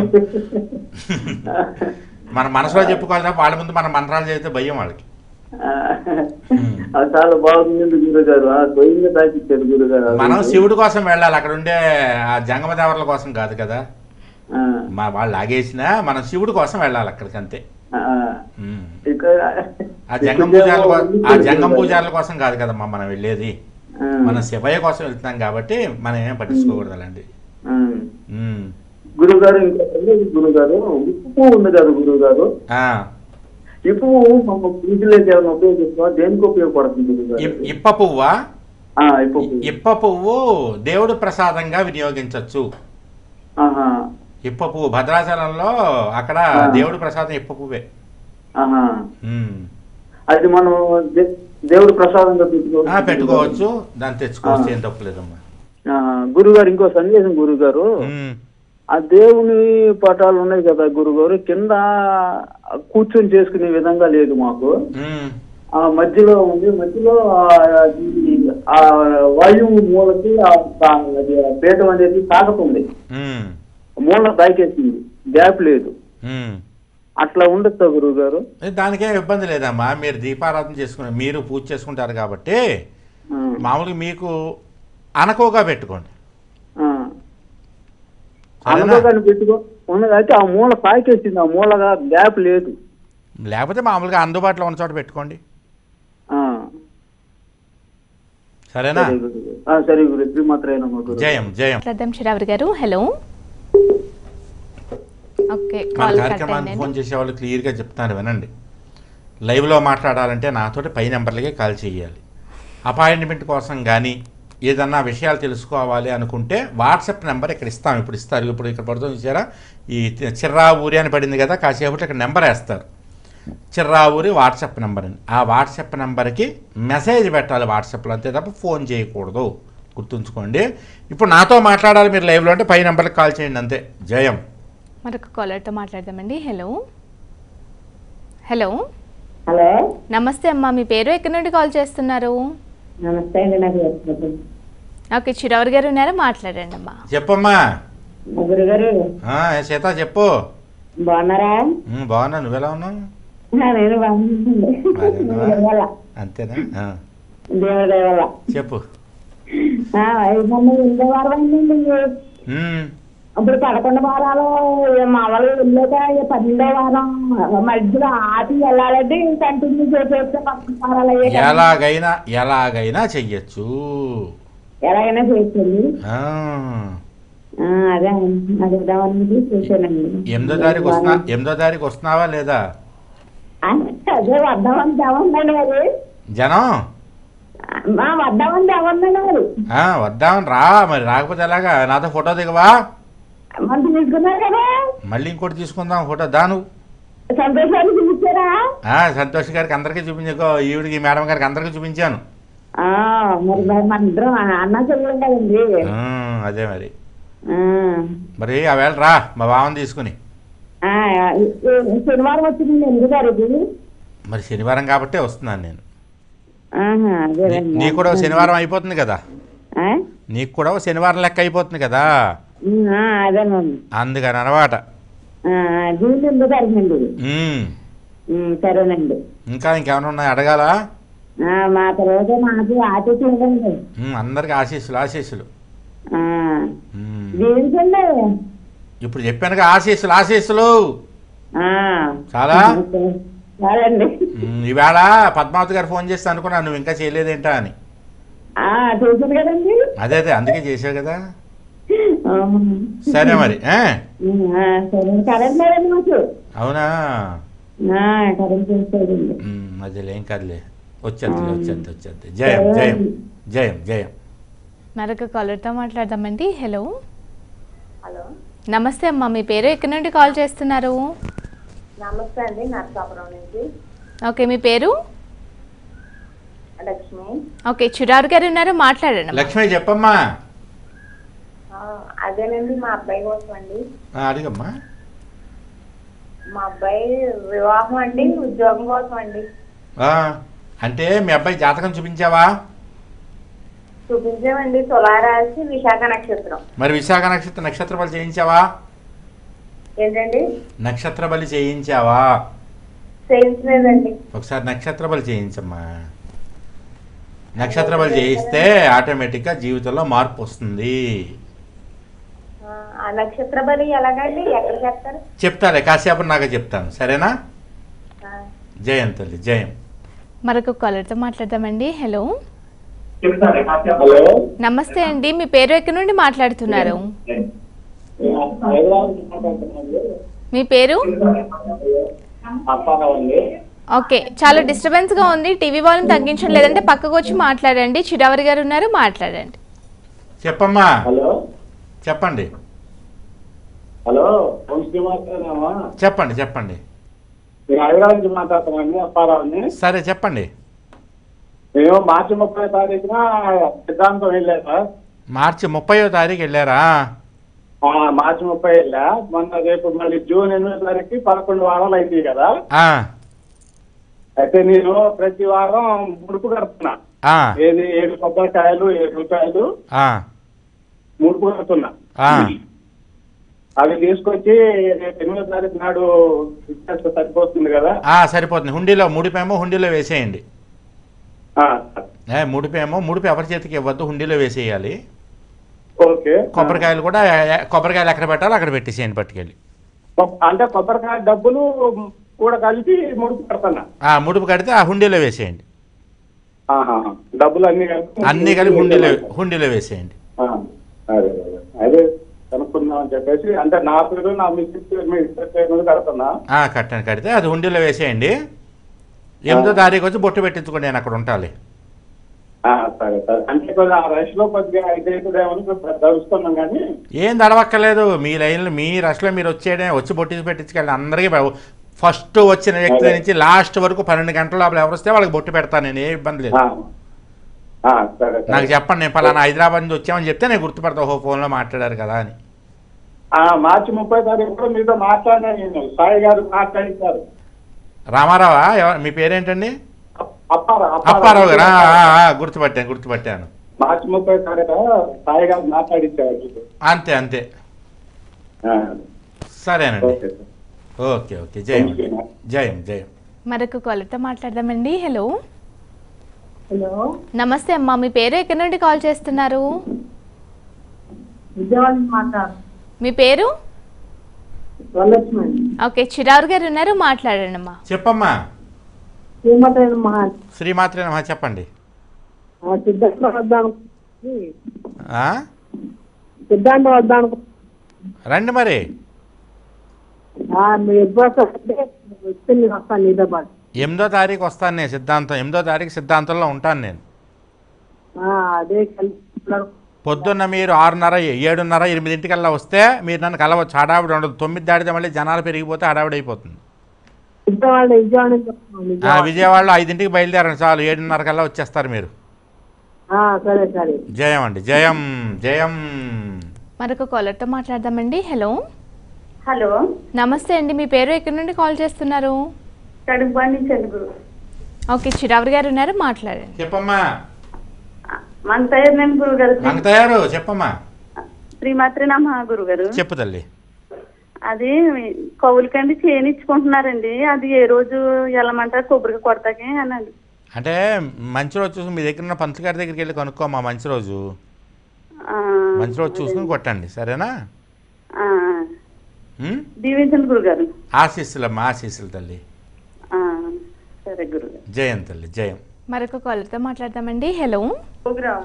మన మనసులో చెప్పుకోవాలి తప్ప వాళ్ళ ముందు మన మంత్రాలు చదివితే భయం వాళ్ళకి ఆ, అది చాలా బాగుంది గురువు గారు ఆ స్వయంగా తాకిచ్చారు గురువు గారు మనం శివుడి కోసం వెళ్ళాలి అక్కడ ఉండే ఆ జంగమ దేవతల కోసం కాదు కదా ఆ, మా వాళ్ళు లాగేసినా మనం శివుడి కోసం వెళ్ళాలి అక్కడికి అంతే ఆ, ఉమ్. ఇక్కడ ఆ జంగం పూజాల కో- ఆ జంగం పూజాల కోసం కాదు కదమ్మా మనం వెళ్ళేది ఆ, మనం శివయ్య కోసం వెళ్తున్నాం కాబట్టి మనం ఏం పట్టించుకోకూడదు అలాంటి ఆ. ఉమ్. గురువు గారు ఇంకా గురువు గారు ఉప్పు ఉంది కదా గురువు గారు ఆ. ఇప్పుడు మనం పూజలోకి ఏమైనా ఉపయోగిస్తాం దేనికి ఉపయోగపడుతుంది గురువు గారు ఇప్- ఇప్ప పువ్వా ఆ, ఇప్పు పువ్వు. ఇప్ప పువ్వు దేవుడు ప్రసాదంగా వినియోగించవచ్చు ఆహా ఇప్ప పువ్వు భద్రాచలంలో అక్కడ ఆ. దేవుడు ప్రసాదం ఇప్ప పువ్వే ఆహా ఉమ్. అది మనం దే- దేవుడు ప్రసాదంగా పెట్టుకోవచ్చు ఆ, పెట్టుకోవచ్చు దాన్ని తెచ్చుకోవచ్చు ఏం తప్పులేదమ్మా గురువు గారు ఇంకో సందేశం గురువు గారు ఉమ్. ఆ దేవుని పటాలు ఉన్నాయి కదా గురువు గారు కింద కూర్చొని చేసుకునే విధంగా లేదు మాకు ఉమ్. ఆ మధ్యలో ఉంది మధ్యలో ఆ- ఈ- ఆ వాయువు మూలకి ఆ తా- అది ఆ పీఠం అనేది తాకుతుంది ఉమ్. మూల తాకేసింది గ్యాప్ లేదు ఉమ్. అట్లా ఉండొచ్చా గురువు గారు ఏ, దానికేం ఇబ్బంది లేదమ్మా మీరు దీపారాధన చేసుకుని మీరు పూజ చేసుకుంటారు కాబట్టి మామూలుగా మీకు అనకోగా పెట్టుకోండి సరేనా? అనుకోగానే పెట్టుకో ఉన్నది అయితే ఆ మూల తాకేసింది ఆ మూలగా గ్యాప్ లేదు లేకపోతే మామూలుగా అందుబాటులో ఉన్న చోట పెట్టుకోండి ఆ, సరేనా సరే గురువు గారు. ఆ, సరే గురు శ్రీమాత్రైన గురు జయం జయం ప్రథమ్ చిరావరి గారు హలో ఓకే మన కాల్ కట్ కార్యక్రమానికి అయిందండి ఫోన్ చేసే వాళ్ళు క్లియర్గా చెప్తాను వినండి లైవ్లో మాట్లాడాలంటే నాతోటి పై నెంబర్లకే కాల్ చేయాలి అపాయింట్మెంట్ కోసం కానీ ఏదన్నా విషయాలు తెలుసుకోవాలి అనుకుంటే వాట్సాప్ నెంబర్ ఇక్కడ ఇస్తాం ఇప్పుడు ఇస్తారు ఇప్పుడు ఇక్కడ పడుతుంది చూసారా ఈ చిర్రా ఊరి అని పడింది కదా కాసేపట్లో ఇక్కడ నెంబర్ వేస్తారు చిర్రా ఊరి వాట్సాప్ నెంబర్ అని ఆ వాట్సాప్ నెంబర్కి మెసేజ్ పెట్టాలి వాట్సాప్లో అంతే తప్ప ఫోన్ చేయకూడదు గుర్తుంచుకోండి ఇప్పుడు నాతో మాట్లాడాలి మీరు లైవ్లో అంటే పై నెంబర్కి కాల్ చేయండి అంతే జయం మరొక కాలర్తో మాట్లాడదామండి హలో హలో హలో నమస్తే అమ్మా మీ పేరు ఎక్కడి నుండి కాల్ చేస్తున్నారు నమస్తే అండి నాకు చెప్పండి. ఓకే చిరావరి గారు ఉన్నారా మాట్లాడండి అమ్మా చెప్పమ్మా ముగ్గురు గారు ఆ, ఏ సీత చెప్పు బాగున్నారా ఉమ్, బాగున్నా నువ్వెలా ఉన్నావు ఆ, నేను బాగున్నానండి బాగానే ఉన్నావా? దేవుడి వల్ల అంతేనా ఆ, దేవుడి దయ వల్ల చెప్పు ఆ, మొన్న ఎనిమిదో వారం అయిందండి ఉమ్, ఇప్పుడు పదకొండు వారాలు మా వాళ్ళు వెళ్ళాక ఈ పన్నెండో వారం మధ్యలో ఆపి వెళ్ళాలంటే కంటిన్యూ చేసేస్తే పదకొండు వారాలు అయ్యే కదా. ఎలాగైనా ఎలాగైనా చెయ్యొచ్చు ఎలాగైనా చేస్తుంది ఆ, ఆ, అదే అడుగుదామని చేశానండి ఎనిమిదో తారీఖు వస్తున్నా ఎనిమిదో తారీఖు వస్తున్నావా లేదా ఆ, అదే వద్దామని దేవన్నాడు మరి జనం మా వద్దామని దేవన్నాడు మరి ఆ, వద్దామని రా మరి రాకపోతే ఎలాగా నాతో ఫోటో దిగవా మంచి తీసుకున్నారు కదా మళ్ళీ ఇంకోటి తీసుకుందాం ఫోటో దాను సంతోషాన్ని చూపించారా ఆ, సంతోష్ గారికి అందరికీ చూపించకో ఈవిడికి మేడం గారికి అందరికీ చూపించాను ఆ, మరి మరి మన ఇద్దరం అన్న చెల్లెం కదండి ఆ, అదే మరి ఆ, మరి ఆ వేళ రా మా బావని తీసుకుని ఆ, ఈ- ఈ శనివారం వచ్చిందండి ఎందుకు తారీఖు మరి శనివారం కాబట్టే వస్తున్నాను నేను ఆహా, నీ- అదేనండి. నీకు కూడా ఓ శనివారం అయిపోతుంది కదా ఆ? నీకు కూడా ఓ శనివారం లెక్క అయిపోతుంది కదా ఉమ్, ఆ, అదేనండి అందుకని అనమాట ఆ, జూన్ ఎనిమిదో తారీఖు అండి ఇది. ఉమ్. ఉమ్, సరేనండి ఇంకా ఇంకేమైనా ఉన్నాయి అడగాలా ఆ, మా తర్వాత మాకు ఆశీస్సు ఇవ్వండి ఉమ్, అందరికి ఆశీస్సులు ఆశీస్సులు ఆ, ఉమ్. దీనికండి ఇప్పుడు చెప్పానుగా ఆశీస్సులు ఆశీస్సులు ఆ, చాలా చాలండి ఉమ్, ఈవేళ పద్మావతి గారు ఫోన్ చేస్తే అనుకున్నాను నువ్వు ఇంకా చేయలేదేంటా అని ఆ, చూసాను కదండి అదే అదే అందుకే చేసావు కదా ఆ, సరే మరి ఏ? ఉమ్, ఆ, సరే కరెంట్ లేదండి మాకు అవునా ఆ, కరెంట్ చూసుకోదండి ఉమ్, అదేలే ఏం కాదులే వచ్చేది వచ్చేది వచ్చేది జయం జయం జయం జయం మరొక కాలర్తో మాట్లాడదామండి హలో హలో నమస్తే అమ్మా మీ పేరు ఎక్కడి నుండి కాల్ చేస్తున్నారు నమస్తే అండి నరసాపురం నుంచి ఓకే మీ పేరు లక్ష్మి ఓకే చిరారు గారు ఉన్నారు మాట్లాడండి అమ్మా. లక్ష్మి చెప్పమ్మా ఆ, అదేనండి మా అబ్బాయి కోసం అండి ఆ, అడిగమ్మా మా అబ్బాయి వివాహం అండి ఉద్యోగం కోసం అండి ఆ, అంటే మీ అబ్బాయి జాతకం చూపించావా చూపించామండి తులారాశి విశాఖ నక్షత్రం మరి విశాఖ నక్షత్ర నక్షత్ర బలి చేయించావా ఏంటండి నక్షత్ర బలి చేయించావా చేయించలేదండి ఒకసారి నక్షత్ర బలి చేయించమ్మా నక్షత్ర బలి చేయిస్తే ఆటోమేటిక్గా జీవితంలో మార్పు వస్తుంది ఆ, ఆ నక్షత్ర బలి ఎలాగండి ఎక్కడ చేస్తారు చెప్తాలే కాసేపు నాకు చెప్తాను సరేనా ఆ, జయం తల్లి జయం మరొక కాలర్తో మాట్లాడదామండి హలో హలో నమస్తే అండి మీ పేరు ఎక్కడి నుండి మాట్లాడుతున్నారు మీ పేరు అప్పారావు అండి ఓకే చాలా డిస్టర్బెన్స్ గా ఉంది టీవీ వాళ్ళని తగ్గించడం లేదంటే పక్కకు వచ్చి మాట్లాడండి చిరావరి గారు ఉన్నారు మాట్లాడండి చెప్పమ్మా హలో చెప్పండి హలో ఓం శ్రీమాత్రేనామా చెప్పండి చెప్పండి నేను హైదరాబాద్ నుంచి మాట్లాడుతున్నాను అప్పారావుని సరే చెప్పండి మేము మార్చి ముప్పై తారీఖున సిద్ధాంతం వెళ్ళా సార్ మార్చి ముప్పయో తారీఖు వెళ్ళారా ఆ, మార్చి ముప్పై వెళ్ళా మొన్న రేపు మళ్ళీ జూన్ ఎనిమిదో తారీఖు పదకొండు వారాలు అవుతాయి కదా ఆ, అయితే నేను ప్రతి వారం ముడుపు కడుతున్నా ఆ, ఏది ఏడు కొబ్బరికాయలు ఏడు రూపాయలు ఆ, ముడుపు కడుతున్నా ఆ. అవి తీసుకొచ్చి రేపు ఎనిమిదో తారీఖు నాడు ఇచ్చేస్తే సరిపోతుంది కదా ఆ, సరిపోతుంది హుండీలో ముడిపేమో హుండీలో వేసేయండి ఆ, ఏ ముడిపేమో ముడిపి ఎవరి చేతికి ఇవ్వద్దు హుండీలో వేసేయాలి ఓకే కొబ్బరికాయలు కూడా ఏ- కొబ్బరికాయలు ఎక్కడ పెట్టాలో అక్కడ పెట్టేసేయండి పట్టుకెళ్ళి కొ- అంటే కొబ్బరికాయ డబ్బులు కూడా కలిపి ముడుపు కడుతున్నా ఆ ముడుపు కడితే ఆ హుండీలో వేసేయండి ఆహా. డబ్బులు అన్ని కలిపి అన్నీ కలిపి హుండీలో హుండీలో వేసేయండి ఆ, అదే అదే అదే కనుక్కుందాం అని చెప్పేసి అంటే నా పేరు నా మిస్సెస్ పేరు మీ ఇద్దరు పేరు మీద కడుతున్నా ఆ, కట్టండి కడితే అది హుండీలో వేసేయండి ఎనిమిదో తారీఖు వచ్చి బొట్టు పెట్టించుకోండి నేను అక్కడ ఉంటాలి ఆ, సరే సరే అంటే కొద్దిగా ఆ రష్ లో కొద్దిగా ఇదైతుందేమని దరుస్తున్నాం కానీ ఏం దడవక్కర్లేదు మీ లైన్లో మీ రష్లో మీరు వచ్చేయడం వచ్చి బొట్టు పెట్టించుకెళ్ళి అందరికీ ఫస్ట్ వచ్చిన వ్యక్తి నుంచి లాస్ట్ వరకు పన్నెండు గంటల లోపల ఎవరు వస్తే వాళ్ళకి బొట్టు పెడతాను నేను ఏ ఇబ్బంది లేదు ఆ, ఆ, సరే సరే నాకు చెప్పండి నేను పలానా హైదరాబాద్ నుంచి వచ్చామని చెప్తే నేను గుర్తుపడతా ఓహో ఫోన్లో మాట్లాడారు కదా అని ఆ, మార్చి ముప్పై తారీఖు కూడా మీతో మాట్లాడినా నేను సాయి గారు మాట్లాడించారు రామారావా ఎవ- మీ పేరేంటండి అప్పారా అప్పారావు గారు ఆ, ఆ, ఆ, గుర్తుపట్టాను గుర్తుపట్టాను మార్చి ముప్పై తారీఖు సాయి గారు మాట్లాడించారు మీతో. అంతే అంతే ఆ, సరేనండి ఓకే సార్ ఓకే ఓకే జయం ఓకే. జయం జయం మరొక కాలర్తో మాట్లాడదామండి హలో హలో నమస్తే అమ్మా మీ పేరు ఎక్కడి నుండి కాల్ చేస్తున్నారు విజయవాడ నుంచి మాట్లాడు మీ పేరు వరలక్ష్మి అండి ఓకే చిరారు గారు ఉన్నారు మాట్లాడండి అమ్మా చెప్పమ్మా శ్రీమతి మహా శ్రీమాత్రే నమః చెప్పండి సిద్ధాంతం వద్దాను ఆ? సిద్ధాంతం వద్దాను రండి మరి మీరు ఎప్పుడు వస్తారంటే వస్తే నేను వస్తాను నీతో పాటు ఎనిమిదో తారీఖు వస్తాను నేను సిద్ధాంతం ఎనిమిదో తారీఖు సిద్ధాంతంలో ఉంటాను నేను ఆ, అదే కలిసి మాట్లాడు- పొద్దున్న మీరు ఆరున్నర ఏడున్నర ఎనిమిదింటికల్లా వస్తే మీరు నన్ను కలవచ్చు హడావిడి ఉండదు తొమ్మిది దాటితే మళ్ళీ జనాలు పెరిగిపోతే హడావిడి అయిపోతుంది విజయవాడ విజయవాడ నుంచి వస్తున్నాను, ఆ, విజయవాడ. విజయవాడలో ఐదింటికి బయలుదేరండి చాలు ఏడున్నర కల్లా వచ్చేస్తారు మీరు ఆ, సరే సరే జయం అండి జయం జయం మరొక కాలర్తో మాట్లాడదామండి హలో హలో నమస్తే అండి మీ పేరు ఎక్కడి నుండి కాల్ చేస్తున్నారు కడుపు పండించండి గురు ఓకే చిరావరి గారు ఉన్నారు మాట్లాడండి చెప్పమ్మా మన తయారు నేను గురువు గారు మనకు తయారు చెప్పమ్మా శ్రీమాత్రి నమ గురువు గారు చెప్పు తల్లి అది కౌలుకండి చేయించుకుంటున్నారండి అది ఏ రోజు వెళ్ళమంటారు కొబ్బరికి కొడతాకి అనండి అంటే మంచి రోజు చూసుకుని మీ దగ్గర ఉన్న పంతులు గారి దగ్గరికి వెళ్ళి కనుక్కోమ్మా మంచి రోజు ఆ, మంచి రోజు చూసుకుని కొట్టండి సరేనా ఆ, ఉం? దీవించండి గురుగారు ఆశీస్సులమ్మా ఆశీస్సులు తల్లి ఆ, సరే గురుగారు జయం తల్లి జయం మరొక కాలర్తో మాట్లాడదామండి హలో ప్రోగ్రాము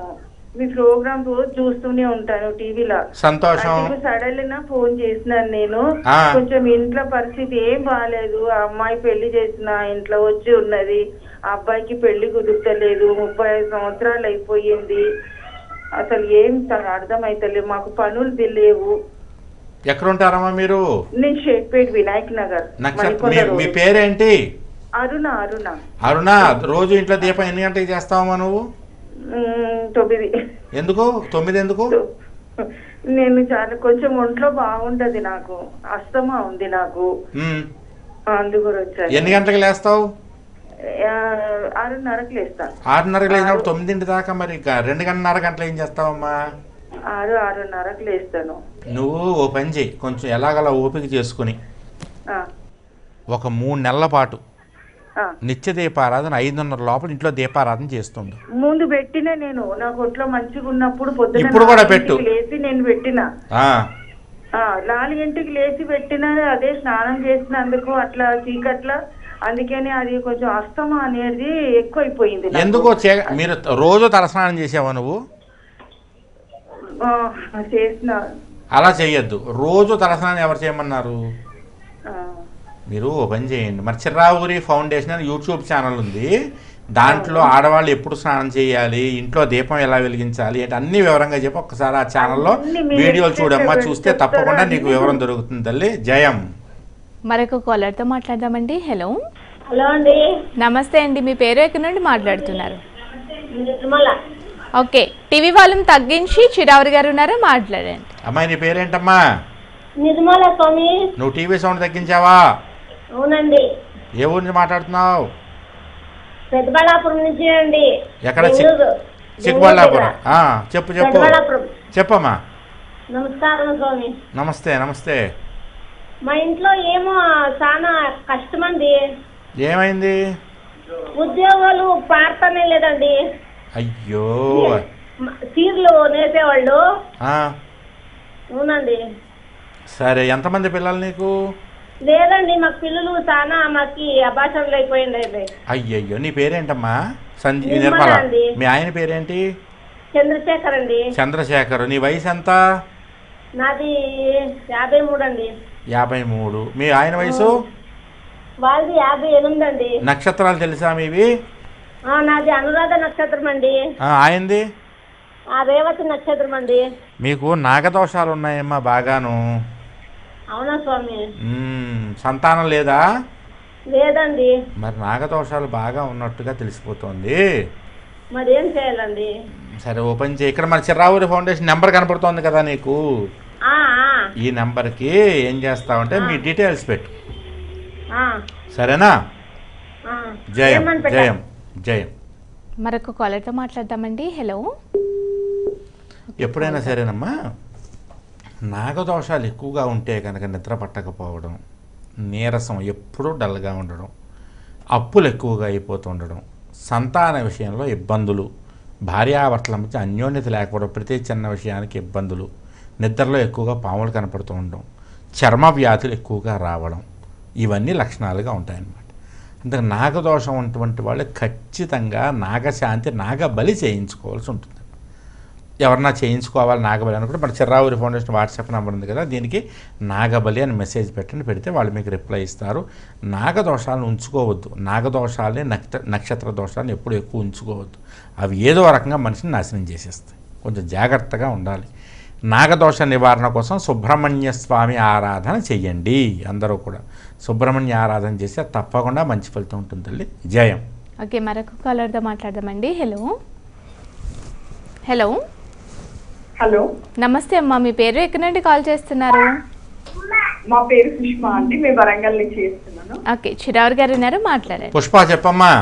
మీ ప్రోగ్రామ్ రోజు చూస్తూనే ఉంటాను టీవీలో సంతోషం సడన్ ఫోన్ చేసినాను నేను ఆ. కొంచెం ఇంట్లో పరిస్థితి ఏం బాగాలేదు ఆ అమ్మాయి పెళ్లి చేసిన ఇంట్లో వచ్చి ఉన్నది ఆ అబ్బాయికి పెళ్లి కుదురుతలేదు ముప్పై ఐదు సంవత్సరాలు అయిపోయింది అసలు ఏం అర్థం అవుతలేదు మాకు పనులు తెలియవు ఎక్కడ ఉంటారమ్మా మీరు నేను షేక్పేట్ వినాయక్ నగర్ నక్షత్ర మణికొండ మీ- మీ రోడ్. పేరేంటి అరుణ అరుణ అరుణ రోజు ఇంట్లో దీపం ఎన్ని గంటలకు చేస్తావమ్మా నువ్వు మ్, తొమ్మిది ఎందుకు తొమ్మిది ఎందుకు నేను చాలా కొంచెం ఒంట్లో బాగుంటది నాకు అస్తమా ఉంది నాకు ఉమ్. అందు గురించి ఎన్ని గంటలకు లేస్తావు ఆ, ఆరున్నరకు లేస్తాను ఆరున్నరకు లేచినప్పుడు తొమ్మిదింటి దాకా మరి ఇక రెండు గంటన్నర గంటలు ఏం చేస్తావమ్మా ఆరు ఆరున్నరకు లేస్తాను నువ్వు ఓ పని చేయి కొంచెం ఎలాగలా ఓపిక చేసుకుని ఆ, ఒక మూడు నెలల పాటు ఆ. నిత్య దీపారాధన ఐదున్నర లోపల ఇంట్లో దీపారాధన చేస్తుండు ముందు పెట్టిన నేను నాకు ఒంట్లో మంచిగా ఉన్నప్పుడు పొద్దున ఇప్పుడు కూడా నాలుగింటికి పెట్టు. లేచి నేను పెట్టిన ఆ, ఆ, నాలుగింటికి లేచి పెట్టిన అదే స్నానం చేసినందుకు అట్లా చీకట్ల అందుకని అది కొంచెం అస్తమా అనేది ఎక్కువైపోయింది నాకు. ఎందుకో చే మీరు రోజు తలస్నానం చేసావా నువ్వు ఆ, చేసిన అలా చేయొద్దు రోజు తలస్నానం ఎవరు చేయమన్నారు ఆ, మీరు ఓ పని చేయండి మరి చిర్రావురి ఫౌండేషన్ అని యూట్యూబ్ ఛానల్ ఉంది దాంట్లో ఆడవాళ్ళు ఎప్పుడు స్నానం చేయాలి ఇంట్లో దీపం ఎలా వెలిగించాలి అంటే అన్ని వివరంగా చెప్పి ఒక్కసారి ఆ ఛానల్లో అన్ని మీరు వీడియోలు చూడమ్మా చెప్తారా? చూస్తే తప్పకుండా నీకు చెప్తారా? వివరం దొరుకుతుంది తల్లి జయం మరొక కాలర్తో మాట్లాడదామండి హలో హలో అండి నమస్తే అండి మీ పేరు ఎక్కడి నుండి మాట్లాడుతున్నారు నిర్మల ఓకే టీవీ వాళ్ళని తగ్గించి చిరావరి గారు ఉన్నారా మాట్లాడండి అమ్మాయి నీ పేరేంటమ్మా నిర్మల స్వామి నువ్వు టీవీ సౌండ్ తగ్గించావా అవునండి ఏ ఊరి నుంచి మాట్లాడుతున్నావు పెద్దబళ్ళాపురం నుంచి అండి ఎక్కడ చి- బెంగళూరు. చిక్కబళ్ళాపురం బెంగళూరు ఆ, చెప్పు చెప్పు పెద్దబళ్ళాపురం చెప్పమ్మా నమస్కారం స్వామి నమస్తే నమస్తే మా ఇంట్లో ఏమో చాలా కష్టమండి ఏమైంది ఉద్యోగాలు పాడతానే లేదండి అయ్యో మ- చీరలు నేసేవాళ్ళు ఆ, అవునండి సరే ఎంతమంది పిల్లలు నీకు లేదండి మాకు పిల్లలు చాలా మాకి అభాషణలు అయిపోయిందండి అయ్యయ్యో నీ పేరేంటమ్మా సంజీ నిర్మల నిర్మల అండి. మీ ఆయన పేరేంటి చంద్రశేఖర్ అండి చంద్రశేఖర్ నీ వయసు ఎంత నాది యాభై మూడు అండి యాభై మూడు మీ ఆయన వయసు వాళ్ళది యాభై ఎనిమిది అండి నక్షత్రాలు తెలుసా మీవి ఆ, నాది అనురాధ నక్షత్రం అండి ఆ, ఆయనది ఆ రేవతి నక్షత్రం అండి మీకు నాగదోషాలు ఉన్నాయమ్మా బాగాను అవునా స్వామి మ్మ్, సంతానం లేదా లేదండి మరి నాగదోషాలు బాగా ఉన్నట్టుగా తెలిసిపోతుంది మరి ఏం చేయాలండి సరే ఓపెన్ చేయి ఇక్కడ మన చిర్రావూరి ఫౌండేషన్ నెంబర్ కనపడుతోంది కదా నీకు ఆ, ఆ, ఈ నెంబర్కి ఏం చేస్తావంటే మీ డీటెయిల్స్ పెట్టు ఆ, సరేనా ఆ. జయం ఏమని పెట్టాలి? జయం జయం మరొక కాలర్తో మాట్లాడదామండి హలో ఎప్పుడైనా సరేనమ్మా నాగదోషాలు ఎక్కువగా ఉంటే కనుక నిద్ర పట్టకపోవడం నీరసం ఎప్పుడూ డల్గా ఉండడం అప్పులు ఎక్కువగా అయిపోతుండడం సంతాన విషయంలో ఇబ్బందులు భార్యాభర్తల మధ్య అన్యోన్యత లేకపోవడం ప్రతి చిన్న విషయానికి ఇబ్బందులు నిద్రలో ఎక్కువగా పాములు కనపడుతూ ఉండడం చర్మ వ్యాధులు ఎక్కువగా రావడం ఇవన్నీ లక్షణాలుగా ఉంటాయన్నమాట అందుకే నాగదోషం ఉన్నటువంటి వాళ్ళు ఖచ్చితంగా నాగశాంతి నాగబలి చేయించుకోవాల్సి ఉంటుంది ఎవరన్నా చేయించుకోవాలి నాగబలి అనుకుంటే మన చిర్రావురి ఫౌండేషన్ వాట్సాప్ నెంబర్ ఉంది కదా దీనికి నాగబలి అని మెసేజ్ పెట్టండి పెడితే వాళ్ళు మీకు రిప్లై ఇస్తారు నాగదోషాలను ఉంచుకోవద్దు నాగదోషాలని నక్ష నక్షత్ర దోషాలను ఎప్పుడు ఎక్కువ ఉంచుకోవద్దు అవి ఏదో రకంగా మనిషిని నాశనం చేసేస్తాయి కొంచెం జాగ్రత్తగా ఉండాలి నాగదోష నివారణ కోసం సుబ్రహ్మణ్య స్వామి ఆరాధన చెయ్యండి అందరూ కూడా సుబ్రహ్మణ్య ఆరాధన చేస్తే తప్పకుండా మంచి ఫలితం ఉంటుంది తల్లి జయం ఓకే మరొక కాలర్తో మాట్లాడదామండి హలో హలో హలో నమస్తే అమ్మా మీ పేరు ఎక్కడి నుండి కాల్ చేస్తున్నారు మా పేరు సుష్మా అండి మేము వరంగల్ నుంచి చేస్తున్నాను ఓకే చిరావరి గారు ఉన్నారు మాట్లాడండి పుష్ప చెప్పమ్మా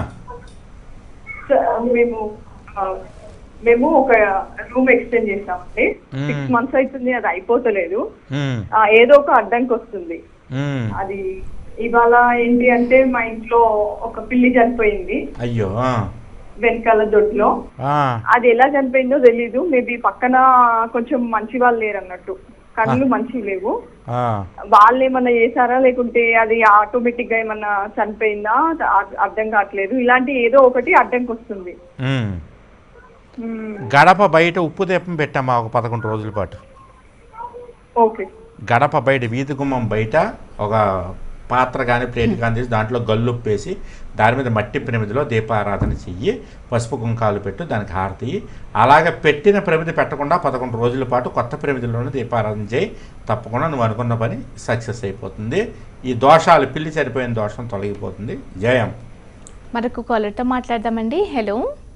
స- మేము ఆ, మేము ఒక రూమ్ ఎక్స్టెండ్ చేసామండి మ్మ్. సిక్స్ మంత్స్ అవుతుంది అది అయిపోతలేదు మ్మ్. ఆ, ఏదో ఒక అడ్డంకి వస్తుంది మ్మ్. అది ఇవాళ ఏంటి అంటే మా ఇంట్లో ఒక పిల్లి చనిపోయింది అయ్యో ఆ. వెనకాల దొడ్లో ఆ. అది ఎలా చనిపోయిందో తెలీదు మేబీ పక్కన కొంచెం మంచి వాళ్ళు లేరు అన్నట్టు కళ్ళు మంచి లేవు ఆ. వాళ్ళు ఏమన్నా చేశారా లేకుంటే అది ఆటోమేటిక్ గా ఏమన్నా చనిపోయిందా అ- అర్థం కావట్లేదు ఇలాంటి ఏదో ఒకటి అడ్డంకి వస్తుంది మ్మ్. మ్మ్. గడప బయట ఉప్పు దీపం పెట్టమ్మా ఒక పదకొండు రోజుల పాటు ఓకే గడప బయట వీధి గుమ్మం బయట ఒక పాత్ర కానీ ప్లేట్ కానీ తీసి దాంట్లో గల్లుప్పు వేసి దాని మీద మట్టి ప్రమిదిలో దీపారాధన చెయ్యి పసుపు కుంకాలు పెట్టు దానికి హారతి ఇయ్యి. అలాగే పెట్టిన ప్రమిది పెట్టకుండా పదకొండు రోజుల పాటు కొత్త ప్రమిదిలోనే దీపారాధన చేయి తప్పకుండా నువ్వు అనుకున్న పని సక్సెస్ అయిపోతుంది ఈ దోషాలు పిల్లి చనిపోయిన దోషం తొలగిపోతుంది జయం మరొక కాలర్తో మాట్లాడదామండి హలో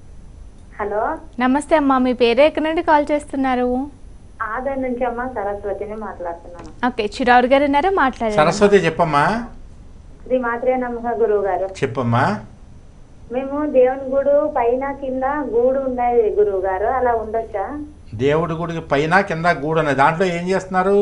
హలో నమస్తే అమ్మా మీ పేరు ఎక్కడి నుండి కాల్ చేస్తున్నారు ఆదర్ నుంచి అమ్మ సరస్వతిని మాట్లాడుతున్నాను ఓకే చిరావురు గారు ఉన్నారా మాట్లాడారు సరస్వతి చెప్పమ్మా శ్రీ మాత్రే నమ్మక గురువు గారు చెప్పమ్మా మేము దేవుని గుడు పైన కింద గూడు ఉండేది గురువు గారు అలా ఉండొచ్చా దేవుడి గుడికి పైన కింద గూడు అనేది దాంట్లో ఏం చేస్తున్నారు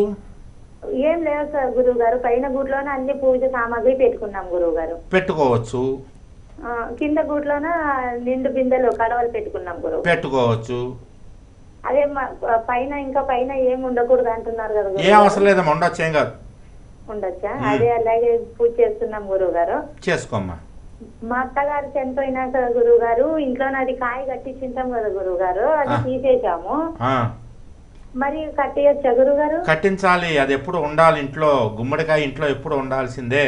ఏం లేదు సార్ గురువు గారు పైన గూట్లోనే అన్ని పూజ సామాగ్రి పెట్టుకున్నాం గురువు గారు పెట్టుకోవచ్చు ఆ, కింద గూట్లోన నిండు బిందెలు కడవలు పెట్టుకున్నాం గురువు పెట్టుకోవచ్చు అదే మా- పైన ఇంకా పైన ఏం ఉండకూడదు అంటున్నారు కదా గురువు ఏ గారు. అవసరం లేదమ్మా ఉండొచ్చు ఏం కాదు ఉండొచ్చా మ్మ్. అదే అలాగే పూజ చేస్తున్నాం గురువు గారు చేసుకోమ్మా మా అత్తగారు చనిపోయినాక గురువు గారు ఇంట్లో అది కాయ కట్టించుంటాం కదా గురువు గారు అది ఆ. తీసేసాము ఆ, మరి కట్టేయచ్చా గురువు గారు కట్టించాలి అది ఎప్పుడు ఉండాలి ఇంట్లో గుమ్మడికాయ ఇంట్లో ఎప్పుడు ఉండాల్సిందే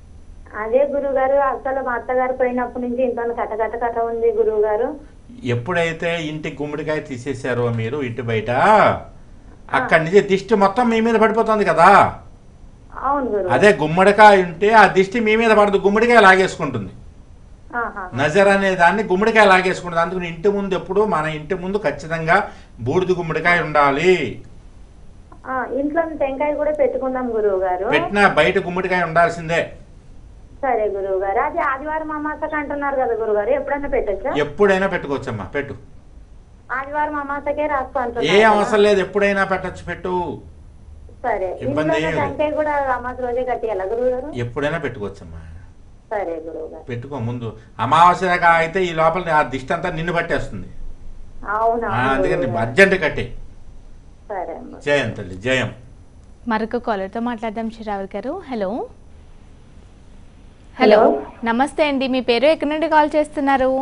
అదే గురువు గారు అసలు మా అత్తగారు పోయినప్పటి నుంచి ఇంట్లో కట్ట కట్ట కట్ట ఉంది గురువు గారు ఎప్పుడైతే ఇంటి గుమ్మడికాయ తీసేశారో మీరు ఇంటి బయట అక్కడి నుంచి దిష్టి మొత్తం మీ మీద పడిపోతుంది కదా అవును గురువు అదే గుమ్మడికాయ ఉంటే ఆ దిష్టి మీ మీద పడదు గుమ్మడికాయ లాగేసుకుంటుంది ఆహా. నజర్ అనే దాన్ని గుమ్మడికాయ లాగేసుకుంటుంది అందుకని ఇంటి ముందు ఎప్పుడు మన ఇంటి ముందు ఖచ్చితంగా బూడిద గుమ్మడికాయ ఉండాలి ఆ, ఇంట్లో టెంకాయ కూడా పెట్టుకున్నాం గురువు గారు పెట్టినా బయట గుమ్మడికాయ ఉండాల్సిందే సరే గురువు గారు అది ఆదివారం అమాసకి అంటున్నారు కదా గురువు గారు ఎప్పుడైనా పెట్టచ్చా ఎప్పుడైనా పెట్టుకోవచ్చమ్మా పెట్టు ఆదివారం అమాసకే రాసుకో ఏ అంటున్నారు అవసరం కదా. లేదు ఎప్పుడైనా పెట్టచ్చు పెట్టు సరే ఇబ్బంది ఇంట్లో ఏం లేదు. టెంకాయ కూడా అమాస రోజే కట్టియాలా గురువు గారు ఎప్పుడైనా పెట్టుకోవచ్చమ్మా సరే గురువు గారు పెట్టుకో ముందు అమావాస్యగా అయితే ఈ లోపల ఆ దిష్టి అంతా నిన్ను పట్టేస్తుంది అవునా ఆ, అందుకని అర్జెంట్ కట్టే సరే అమ్మ జయం తల్లి జయం మరొక కాలర్తో మాట్లాడదాం చిరావురు గారు హలో హలో నమస్తే అండి మీ పేరు ఎక్కడి నుండి కాల్ చేస్తున్నారు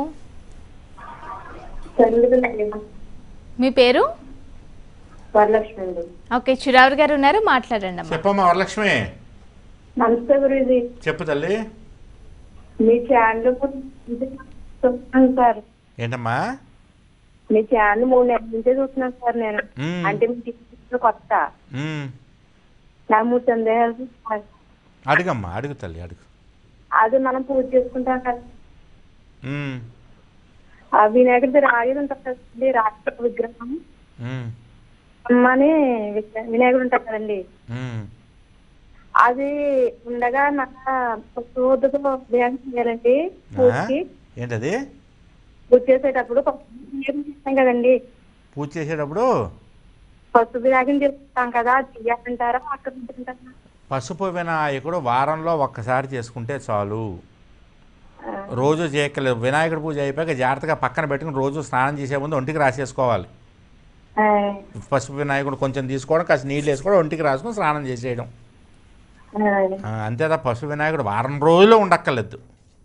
మీ పేరు వరలక్ష్మి అండి ఓకే చిరావురు గారు ఉన్నారు మాట్లాడండి అమ్మా చెప్పమ్మా వరలక్ష్మి నమస్తే గురుజీ చెప్పు తల్లి మీ ఛానల్ చూస్తున్నాను సార్ ఏంటమ్మా మీ ఛానల్ మూడు నెలల నుంచే చూస్తున్నాను సార్ నేను మ్మ్. అంటే మీ టీవీలో కొత్త ఉమ్, నాకు మూడు సందేహాలు సార్. అడుగమ్మా అడుగు తల్లి అడుగు అది మనం పూజ చేసుకుంటాం కదా ఉమ్, ఆ వినాయకుడి రాయి ఉంటుంది కదండి రాయి విగ్రహం ఉమ్, అమ్మని విగ్ర- వినాయకుడు ఉంటారు కదండి ఉమ్. అది ఉండగా నాకు సూదుతో ధ్యానం చేయాలండి ఆ? పూజకి ఏంటది పూజ చేసేటప్పుడు పసుపు ధ్యానం చేస్తాం కదండి పూజ చేసేటప్పుడు పసుపు ధ్యానం చేస్తాం కదా అది చెయ్యాలంటారా అక్కడ ఉంటుంటారా పసుపు వినాయకుడు వారంలో ఒక్కసారి చేసుకుంటే చాలు రోజు చేయక్కర్లేదు వినాయకుడి పూజ అయిపోయాక జాగ్రత్తగా పక్కన పెట్టుకుని రోజు స్నానం చేసే ముందు ఒంటికి రాసేసుకోవాలి పసుపు వినాయకుడు కొంచెం తీసుకోవడం కాస్త నీళ్ళు వేసుకోవడం ఒంటికి రాసుకొని స్నానం చేసేయడం ఆ, అంతే తప్ప పసుపు వినాయకుడు వారం రోజులు ఉండక్కర్లేదు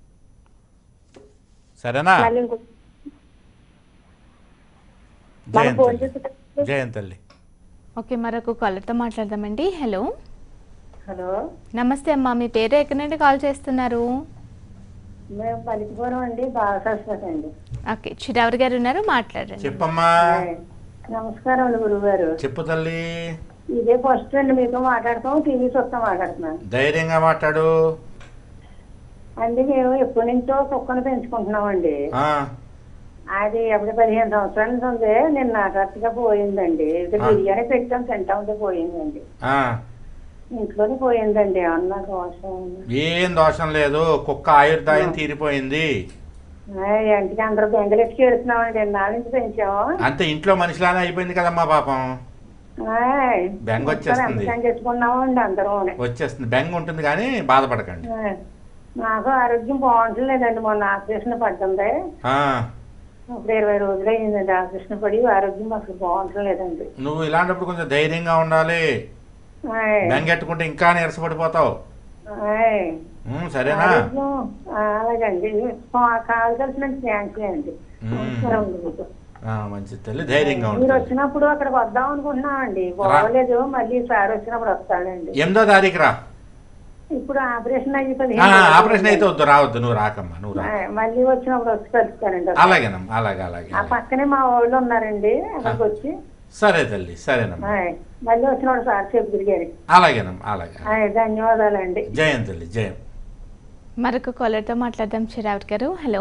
సరేనా మళ్ళీ ఇంకో జయం మనం ఫోన్ తల్లి చేసేటప్పుడు జయం తల్లి ఓకే మరొక కాలర్తో మాట్లాడదామండి హలో హలో నమస్తే అమ్మా మీ పేరు ఎక్కడి నుండి కాల్ చేస్తున్నారు మేము పలికిపోవడం అండి బాగా సరస్వతి అండి ఓకే చిరావురు గారు ఉన్నారు మాట్లాడండి చెప్పమ్మా నమస్కారం అండి గురువు గారు చెప్పు తల్లి ఇదే ఫస్ట్ అండి మీతో మాట్లాడతాం టీవీ చూస్తాం మాట్లాడుతున్నాను ధైర్యంగా మాట్లాడు అంటే మేము ఎప్పటి నుంచో కుక్కను పెంచుకుంటున్నామండి ఆ, అది అప్పుడు పదిహేను సంవత్సరాల నుంచి ఉంది నిన్న కరెక్ట్గా పోయిందండి ఇది ఆ. బిర్యానీ పెట్టాం తింటా ఉంటే పోయిందండి ఆ. ఇంట్లోనే పోయిందండి అన్న దోషం ఏం దోషం లేదు కుక్క ఆయుర్దాయం తీరిపోయింది ఆయ్, ఇంటికి అందరూ బెంగళెట్టుకి వెళ్తున్నామండి ఎన్నాళ్ళ నుంచి పెంచాము అంతే ఇంట్లో మనిషిలానే అయిపోయింది కదమ్మా పాపం ఆయ్, బెంగ వచ్చేస్తుంది. ఎంత చేసుకున్నామండి అందరూ వచ్చేస్తుంది బెంగ ఉంటుంది కానీ బాధపడకండి నాకు ఆరోగ్యం బాగుంటలేదండి మొన్న ఆపరేషన్ పడ్డంది ఆ, ఇప్పుడు ఇరవై రోజులు అయిందండి ఆపరేషన్ పడి ఆరోగ్యం అసలు బాగుంటలేదండి నువ్వు ఇలాంటప్పుడు కొంచెం ధైర్యంగా ఉండాలి ఆయ్, బెంగెట్టుకుంటే ఇంకా నీరసపడిపోతావు ఆయ్. ఉమ్, సరేనా ఆరోగ్యం, ఆ, అలాగండి కాల్ కలిసిన థ్యాంక్స్ అండి ఉమ్. నమస్కారం గురువు. ఆ, మంచిది తల్లి ధైర్యంగా మీరు ఉంటుంది వచ్చినప్పుడు అక్కడికి వద్దాం అనుకుంటున్నామండి బాగోలేదు మళ్ళీ సార్ వచ్చినప్పుడు వస్తానండి ఎనిమిదో తారీఖు రా ఇప్పుడు ఆపరేషన్ అయ్యి ఆ, పదిహేను రోజులు ఆపరేషన్ అయితే వద్దు రావద్దు నువ్వు రాకమ్మా నువ్వు రా ఆ, మళ్ళీ వచ్చినప్పుడు వచ్చి కలుస్తానండి అలాగేనమ్మా అలాగే అలాగే ఆ పక్కనే మా వాళ్ళు ఉన్నారండి అక్కడికి వచ్చి సరే తల్లి సరేనమ్మా ఆ, మళ్ళీ వచ్చినప్పుడు సార్ చెబుతురు గారి అలాగేనమ్మా అలాగే ధన్యవాదాలండి జయం తల్లి జయం మరొక కాలర్తో మాట్లాడదాం చిరావట్ గారు హలో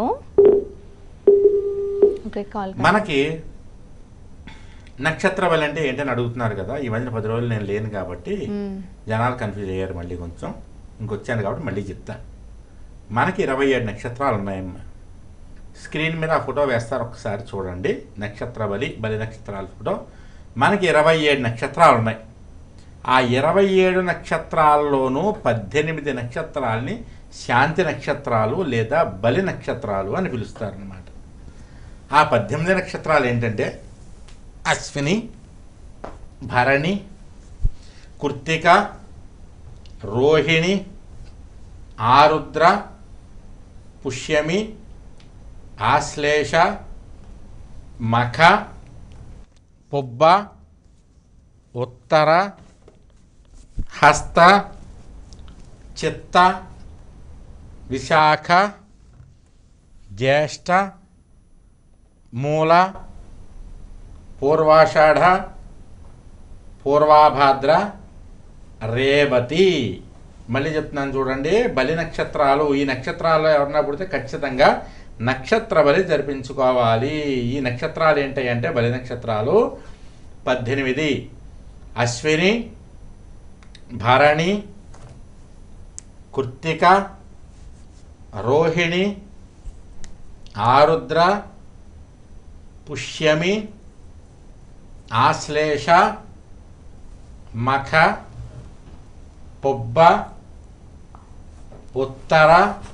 ఓకే కాల్ మనకి నక్షత్ర బలి అంటే ఏంటని అడుగుతున్నారు కదా ఈ మధ్యన పది రోజులు నేను లేను కాబట్టి మ్మ్. జనాలు కన్ఫ్యూజ్ అయ్యారు మళ్ళీ కొంచెం ఇంకొచ్చాను కాబట్టి మళ్ళీ చెప్తా మనకి ఇరవై ఏడు నక్షత్రాలు ఉన్నాయమ్మా స్క్రీన్ మీద ఆ ఫోటో వేస్తారు ఒకసారి చూడండి నక్షత్ర బలి బలి నక్షత్రాల ఫోటో మనకి ఇరవై ఏడు నక్షత్రాలు ఉన్నాయి ఆ ఇరవై ఏడు నక్షత్రాల్లోనూ పద్దెనిమిది నక్షత్రాలని శాంతి నక్షత్రాలు లేదా బలి నక్షత్రాలు అని పిలుస్తారనమాట ఆ పద్దెనిమిది నక్షత్రాలు ఏంటంటే అశ్విని భరణి కృత్తిక రోహిణి ఆరుద్ర పుష్యమి ఆశ్లేష మఖ పొబ్బ ఉత్తర హస్త చిత్త విశాఖ జ్యేష్ఠ మూల పూర్వాషాఢ పూర్వాభాద్ర రేవతి మళ్ళీ చెప్తున్నాను చూడండి బలి నక్షత్రాలు ఈ నక్షత్రాల్లో ఎవరన్నా పుడితే ఖచ్చితంగా నక్షత్ర బలి జరిపించుకోవాలి ఈ నక్షత్రాలు ఏంటి అంటే బలి నక్షత్రాలు పద్దెనిమిది అశ్విని భరణి కృత్తిక రోహిణి ఆరుద్ర పుష్యమి ఆశ్లేష మఖ పొబ్బ ఉత్తర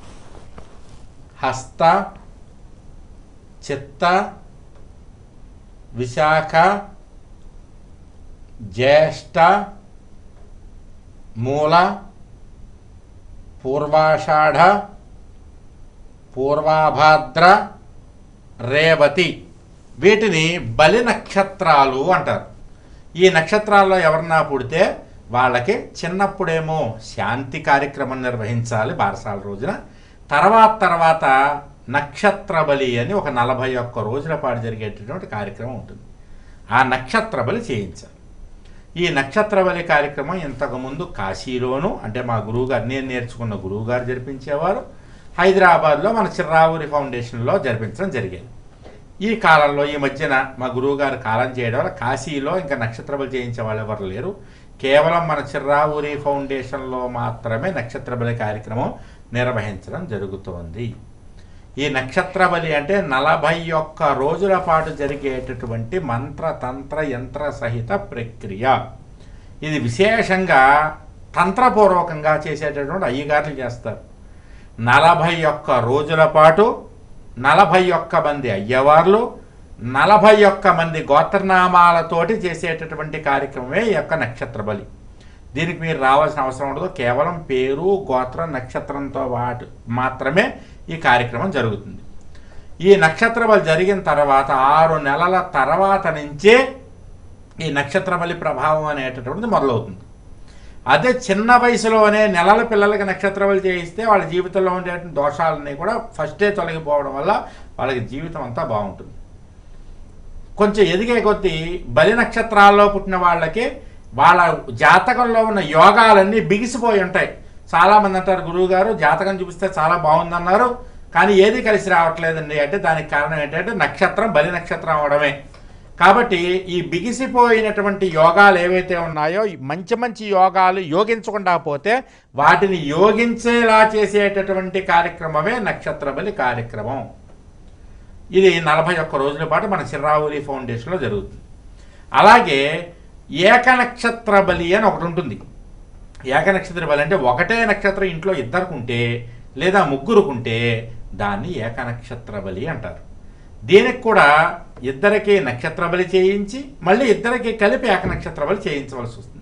హస్త చిత్త విశాఖ జ్యేష్ఠ మూల పూర్వాషాఢ పూర్వాభాద్ర రేవతి వీటిని బలి నక్షత్రాలు అంటారు ఈ నక్షత్రాల్లో ఎవరన్నా పుడితే వాళ్ళకి చిన్నప్పుడేమో శాంతి కార్యక్రమం నిర్వహించాలి బారసాల రోజున తర్వాత తర్వాత నక్షత్ర బలి అని ఒక నలభై ఒక్క రోజుల పాటు జరిగేటటువంటి కార్యక్రమం ఉంటుంది ఆ నక్షత్ర బలి చేయించాలి ఈ నక్షత్ర బలి కార్యక్రమం ఇంతకుముందు కాశీలోను అంటే మా గురువుగారు నేను నేర్చుకున్న గురువుగారు జరిపించేవారు హైదరాబాద్లో మన చిర్రావూరి ఫౌండేషన్లో జరిపించడం జరిగేది ఈ కాలంలో ఈ మధ్యన మా గురువుగారు కాలం చేయడం వల్ల కాశీలో ఇంకా నక్షత్ర బలి చేయించే వాళ్ళు ఎవరు లేరు కేవలం మన చిర్రావూరి ఫౌండేషన్లో మాత్రమే నక్షత్ర బలి కార్యక్రమం నిర్వహించడం జరుగుతోంది ఈ నక్షత్ర బలి అంటే నలభై ఒక్క రోజుల పాటు జరిగేటటువంటి మంత్ర తంత్ర యంత్ర సహిత ప్రక్రియ ఇది విశేషంగా తంత్రపూర్వకంగా చేసేటటువంటి అయ్యగారులు చేస్తారు నలభై ఒక్క రోజుల పాటు నలభై ఒక్క మంది అయ్యవార్లు నలభై ఒక్క మంది గోత్రనామాలతోటి చేసేటటువంటి కార్యక్రమమే ఈ యొక్క నక్షత్ర బలి దీనికి మీరు రావాల్సిన అవసరం ఉండదు కేవలం పేరు గోత్రం నక్షత్రంతో పాటు మాత్రమే ఈ కార్యక్రమం జరుగుతుంది ఈ నక్షత్ర బలి జరిగిన తర్వాత ఆరు నెలల తర్వాత నుంచే ఈ నక్షత్ర బలి ప్రభావం అనేటటువంటిది మొదలవుతుంది అదే చిన్న వయసులోనే నెలల పిల్లలకి నక్షత్ర బలి చేయిస్తే వాళ్ళ జీవితంలో ఉండేటువంటి దోషాలన్నీ కూడా ఫస్టే తొలగిపోవడం వల్ల వాళ్ళకి జీవితం అంతా బాగుంటుంది కొంచెం ఎదిగే కొద్దీ బలి నక్షత్రాల్లో పుట్టిన వాళ్ళకి వాళ్ళ జాతకంలో ఉన్న యోగాలన్నీ బిగిసిపోయి ఉంటాయి చాలామంది అంటారు గురువు గారు జాతకం చూపిస్తే చాలా బాగుందన్నారు కానీ ఏది కలిసి రావట్లేదండి అంటే దానికి కారణం ఏంటంటే నక్షత్రం బలి నక్షత్రం అవడమే కాబట్టి ఈ బిగిసిపోయినటువంటి యోగాలు ఏవైతే ఉన్నాయో ఈ మంచి మంచి యోగాలు యోగించకుండా పోతే వాటిని యోగించేలా చేసేటటువంటి కార్యక్రమమే నక్షత్ర బలి కార్యక్రమం ఇది నలభై ఒక్క రోజుల పాటు మన చిర్రావురి ఫౌండేషన్లో జరుగుతుంది అలాగే ఏకనక్షత్ర బలి అని ఒకటి ఉంటుంది ఏకనక్షత్ర బలి అంటే ఒకటే నక్షత్రం ఇంట్లో ఇద్దరుకుంటే లేదా ముగ్గురుకుంటే దాన్ని ఏకనక్షత్ర బలి అంటారు దీనికి కూడా ఇద్దరికి నక్షత్ర బలి చేయించి మళ్ళీ ఇద్దరికి కలిపి ఏకనక్షత్ర బలి చేయించవలసి వస్తుంది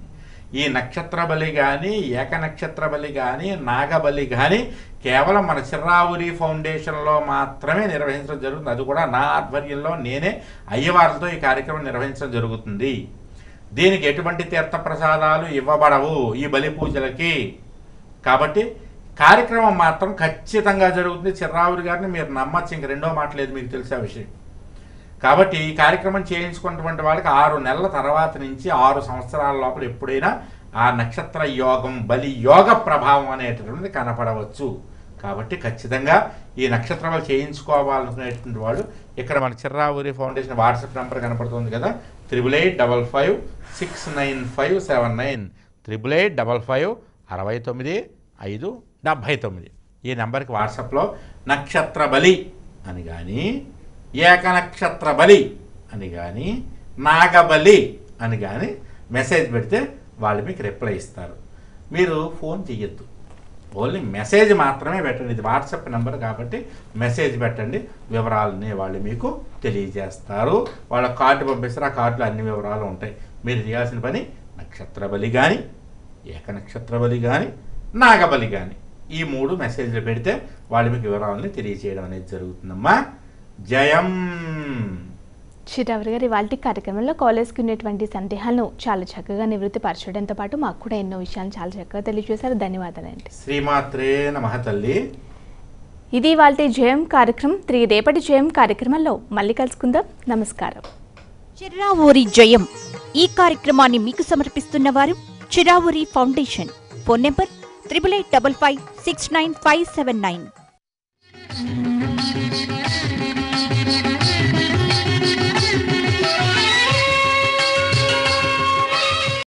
ఈ నక్షత్ర బలి కానీ ఏక నక్షత్ర బలి కానీ నాగబలి కానీ కేవలం మన చిర్రావురి ఫౌండేషన్లో మాత్రమే నిర్వహించడం జరుగుతుంది అది కూడా నా ఆధ్వర్యంలో నేనే అయ్యవార్లతో ఈ కార్యక్రమం నిర్వహించడం జరుగుతుంది దీనికి ఎటువంటి తీర్థప్రసాదాలు ఇవ్వబడవు ఈ బలి పూజలకి కాబట్టి కార్యక్రమం మాత్రం ఖచ్చితంగా జరుగుతుంది చిర్రావురి గారిని మీరు నమ్మచ్చు ఇంక రెండో మాట లేదు మీకు తెలిసే విషయం కాబట్టి ఈ కార్యక్రమం చేయించుకున్నటువంటి వాళ్ళకి ఆరు నెలల తర్వాత నుంచి ఆరు సంవత్సరాల లోపల ఎప్పుడైనా ఆ నక్షత్ర యోగం బలి యోగ ప్రభావం అనేటటువంటిది కనపడవచ్చు కాబట్టి ఖచ్చితంగా ఈ నక్షత్ర బలి చేయించుకోవాలనుకునేటువంటి వాళ్ళు ఇక్కడ మన చిర్రావురి ఫౌండేషన్ వాట్సాప్ నెంబర్ కనపడుతుంది కదా triple eight double five six nine five seven nine triple eight double five అరవై తొమ్మిది ఐదు డెబ్భై తొమ్మిది ఈ నెంబర్కి వాట్సాప్లో నక్షత్ర బలి అని కానీ ఏక నక్షత్ర బలి అని కానీ నాగబలి అని కానీ మెసేజ్ పెడితే వాళ్ళు మీకు రిప్లై ఇస్తారు మీరు ఫోన్ చెయ్యొద్దు ఓన్లీ మెసేజ్ మాత్రమే పెట్టండి ఇది వాట్సాప్ నెంబర్ కాబట్టి మెసేజ్ పెట్టండి వివరాలని వాళ్ళు మీకు తెలియజేస్తారు వాళ్ళ కార్డు పంపిస్తారు ఆ కార్డులో అన్ని వివరాలు ఉంటాయి మీరు చేయాల్సిన పని నక్షత్ర బలి కానీ ఏక నక్షత్ర బలి కానీ నాగబలి కానీ ఈ మూడు మెసేజ్లు పెడితే వాళ్ళు మీకు వివరాలని తెలియజేయడం అనేది జరుగుతుందమ్మా జయం చిరావరి గారు ఇవాళ కార్యక్రమంలో కాలేజ్కి ఉన్నటువంటి సందేహాలను చాలా చక్కగా నివృత్తి పరచడంతో పాటు మాకు కూడా ఎన్నో విషయాలు చాలా చక్కగా తెలియజేశారు ధన్యవాదాలండి శ్రీమాత్రే నమః తల్లి ఇది వాళ్ళ జయం కార్యక్రమం త్రీ రేపటి జయం కార్యక్రమంలో మళ్ళీ కలుసుకుందాం నమస్కారం చిర్రావూరి జయం ఈ కార్యక్రమాన్ని మీకు సమర్పిస్తున్న వారు Chiravuri foundation phone number triple eight double five six nine five seven nine